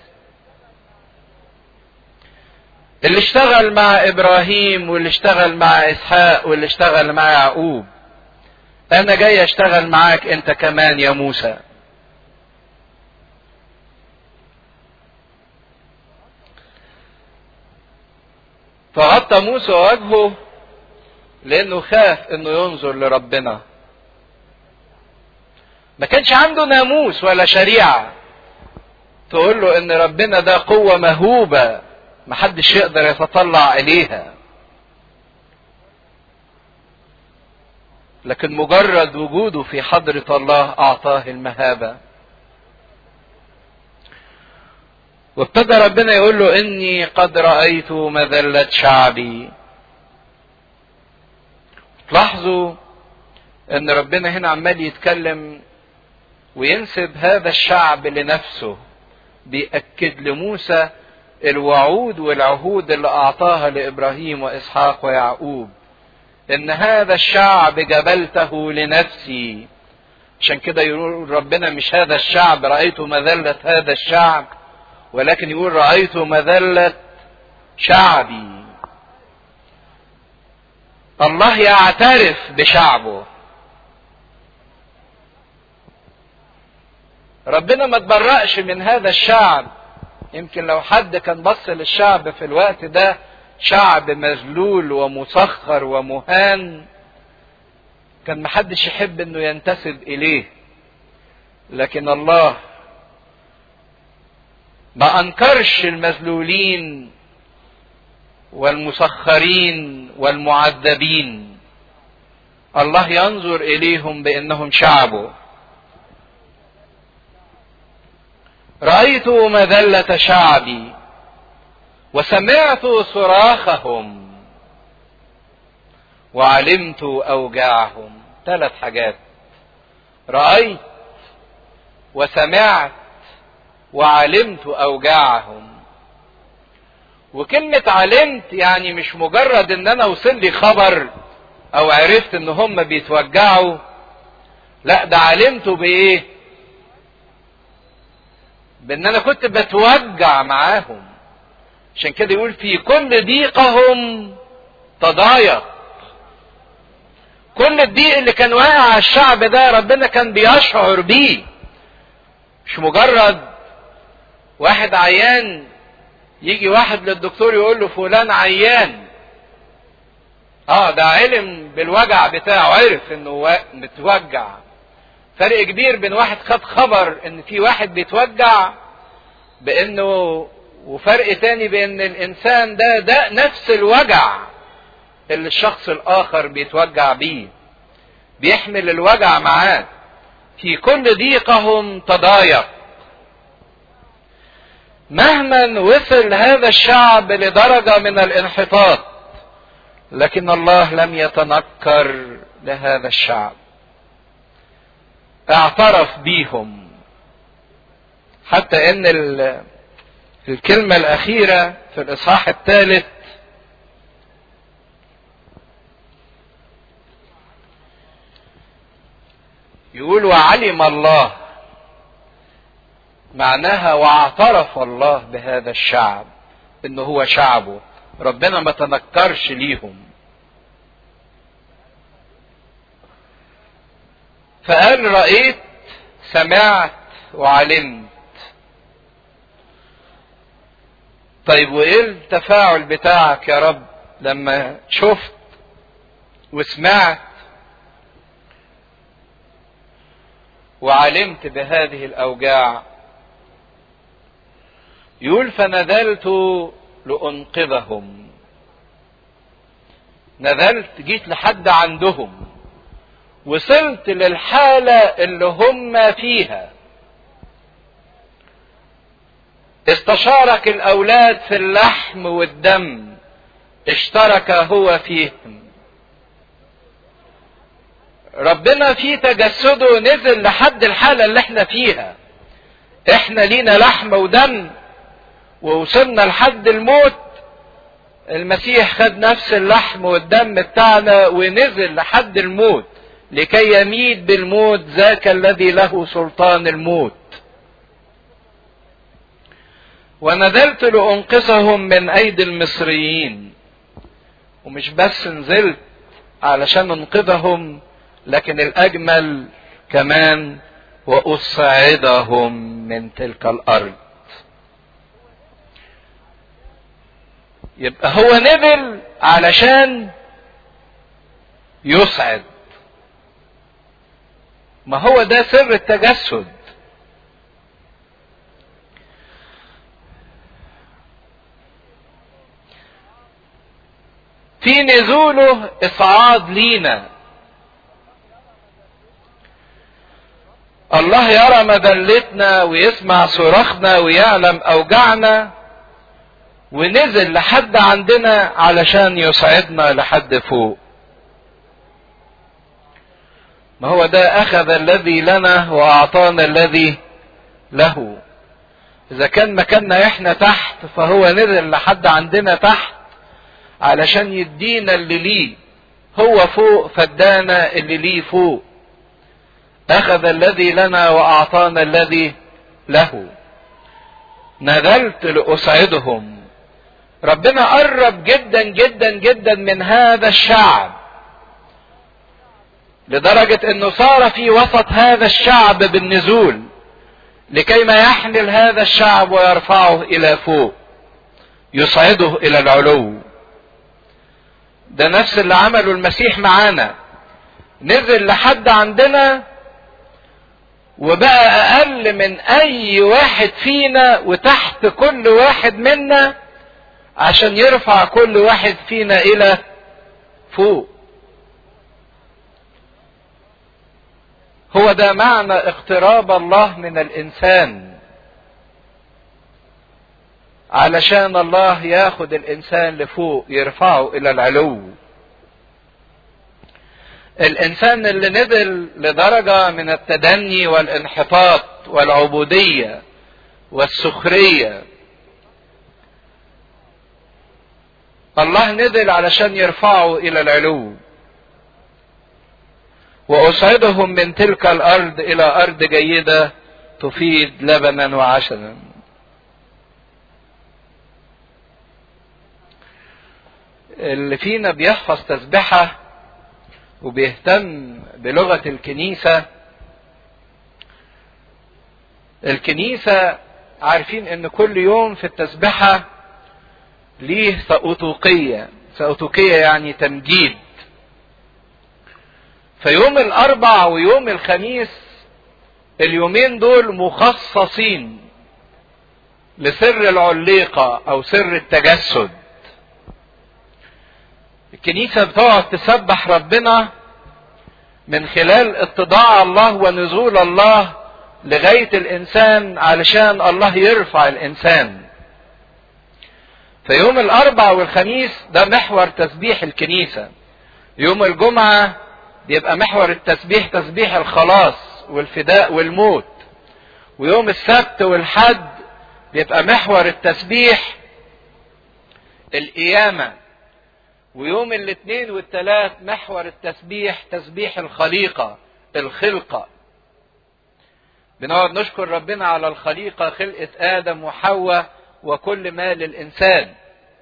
اللي اشتغل مع ابراهيم واللي اشتغل مع اسحاق واللي اشتغل مع يعقوب انا جاي اشتغل معاك انت كمان يا موسى فغطى موسى وجهه لانه خاف انه ينظر لربنا ما كانش عنده ناموس ولا شريعه تقول له ان ربنا ده قوه مهوبه محدش يقدر يتطلع اليها لكن مجرد وجوده في حضرة الله أعطاه المهابة وابتدى ربنا يقول له اني قد رأيت مذلة شعبي تلاحظوا ان ربنا هنا عمال يتكلم وينسب هذا الشعب لنفسه بيأكد لموسى الوعود والعهود اللي اعطاها لابراهيم واسحاق ويعقوب ان هذا الشعب جبلته لنفسي عشان كده يقول ربنا مش هذا الشعب رأيت مذلة هذا الشعب ولكن يقول رأيت مذلة شعبي الله يعترف بشعبه ربنا ما تبرأش من هذا الشعب يمكن لو حد كان بص للشعب في الوقت ده شعب مذلول ومسخر ومهان كان محدش يحب انه ينتسب اليه لكن الله ما انكرش المذلولين والمسخرين والمعذبين الله ينظر اليهم بانهم شعبه رايت مذله شعبي وسمعت صراخهم وعلمت اوجاعهم ثلاث حاجات رايت وسمعت وعلمت اوجاعهم وكلمة علمت يعني مش مجرد ان انا وصل لي خبر او عرفت ان هم بيتوجعوا لا ده علمته بايه بان انا كنت بتوجع معاهم عشان كده يقول في كل ضيقهم تضايق كل الضيق اللي كان واقع على الشعب ده ربنا كان بيشعر بيه مش مجرد واحد عيان يجي واحد للدكتور يقول له فلان عيان اه ده علم بالوجع بتاعه عرف انه متوجع فرق كبير بين واحد خد خبر ان في واحد بيتوجع بانه وفرق تاني بان الانسان ده ده نفس الوجع اللي الشخص الاخر بيتوجع بيه بيحمل الوجع معاه في كل ضيقهم تضايق مهما وصل هذا الشعب لدرجة من الانحطاط لكن الله لم يتنكر لهذا الشعب اعترف بيهم حتى ان الكلمة الاخيرة في الاصحاح الثالث يقول وعلم الله معناها واعترف الله بهذا الشعب انه هو شعبه ربنا ما تنكرش ليهم فقال رأيت سمعت وعلمت طيب وايه التفاعل بتاعك يا رب لما شفت وسمعت وعلمت بهذه الاوجاع يقول فنزلت لانقذهم نزلت جيت لحد عندهم وصلت للحالة اللي هم فيها استشارك الاولاد في اللحم والدم اشترك هو فيهم ربنا في تجسده نزل لحد الحالة اللي احنا فيها احنا لينا لحم ودم ووصلنا لحد الموت المسيح خد نفس اللحم والدم بتاعنا ونزل لحد الموت لكي يميت بالموت ذاك الذي له سلطان الموت ونزلت لأنقذهم من أيدي المصريين ومش بس نزلت علشان انقذهم لكن الأجمل كمان وأصعدهم من تلك الأرض يبقى هو نزل علشان يصعد ما هو ده سر التجسد في نزوله اصعاد لينا الله يرى مذلتنا ويسمع صراخنا ويعلم اوجعنا ونزل لحد عندنا علشان يصعدنا لحد فوق ما هو ده اخذ الذي لنا واعطانا الذي له اذا كان مكاننا احنا تحت فهو نزل لحد عندنا تحت علشان يدينا اللي ليه هو فوق فادانا اللي ليه فوق اخذ الذي لنا واعطانا الذي له نزلت لاسعدهم ربنا قرب جدا جدا جدا من هذا الشعب لدرجة انه صار في وسط هذا الشعب بالنزول لكي ما يحمل هذا الشعب ويرفعه الى فوق يصعده الى العلو ده نفس اللي عمله المسيح معانا نزل لحد عندنا وبقى اقل من اي واحد فينا وتحت كل واحد منا عشان يرفع كل واحد فينا الى فوق هو ده معنى اقتراب الله من الانسان علشان الله ياخد الانسان لفوق يرفعه الى العلو الانسان اللي نزل لدرجه من التدني والانحطاط والعبوديه والسخريه الله نزل علشان يرفعه الى العلو واصعدهم من تلك الارض الى ارض جيده تفيد لبنا وعسلا اللي فينا بيحفظ تسبحه وبيهتم بلغه الكنيسه الكنيسه عارفين ان كل يوم في التسبحه ليه سأوتوقية سأوتوقية يعني تمجيد فيوم الأربع ويوم الخميس اليومين دول مخصصين لسر العليقة أو سر التجسد الكنيسة بتقعد تسبح ربنا من خلال اتضاع الله ونزول الله لغاية الإنسان علشان الله يرفع الإنسان فيوم الاربع والخميس ده محور تسبيح الكنيسة يوم الجمعة بيبقى محور التسبيح تسبيح الخلاص والفداء والموت ويوم السبت والحد بيبقى محور التسبيح القيامة ويوم الاثنين والثلاث محور التسبيح تسبيح الخليقة الخلقة بنقعد نشكر ربنا على الخليقة خلقة آدم وحواء وكل ما للإنسان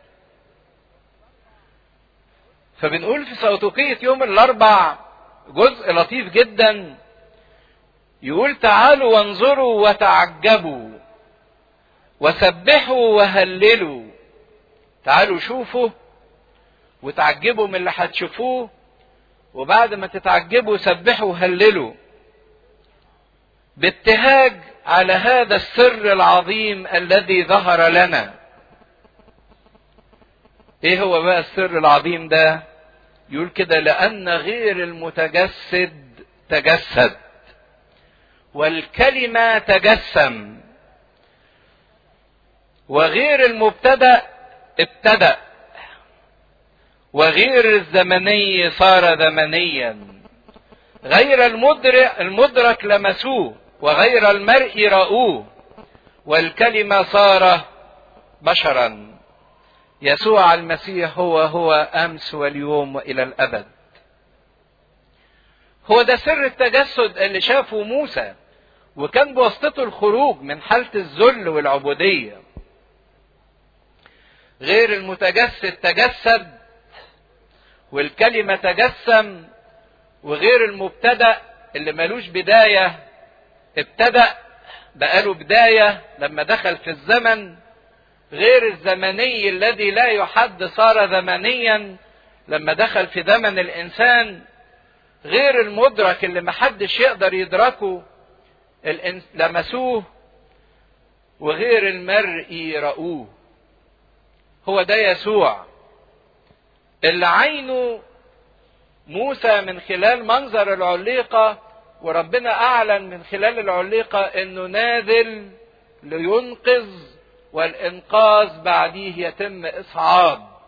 فبنقول في صوتوقية يوم الأربع جزء لطيف جدا يقول تعالوا وانظروا وتعجبوا وسبحوا وهللوا تعالوا شوفوا وتعجبوا من اللي هتشوفوه وبعد ما تتعجبوا سبحوا وهللوا بابتهاج على هذا السر العظيم الذي ظهر لنا ايه هو بقى السر العظيم ده يقول كده لان غير المتجسد تجسد والكلمه تجسم وغير المبتدا ابتدا وغير الزمني صار زمنيا غير المدرك, المدرك لمسوه وغير المرء رأوه والكلمة صار بشرا يسوع المسيح هو هو أمس واليوم وإلى الأبد هو ده سر التجسد اللي شافه موسى وكان بواسطته الخروج من حالة الذل والعبودية غير المتجسد تجسد والكلمة تجسم وغير المبتدأ اللي ملوش بداية ابتدأ بقاله بداية لما دخل في الزمن غير الزمني الذي لا يحد صار زمنيا لما دخل في زمن الإنسان غير المدرك اللي محدش يقدر يدركه لمسوه وغير المرئي رأوه هو ده يسوع اللي عينه موسى من خلال منظر العليقة وربنا اعلن من خلال العليقة انه نازل لينقذ والانقاذ بعديه يتم اصعاد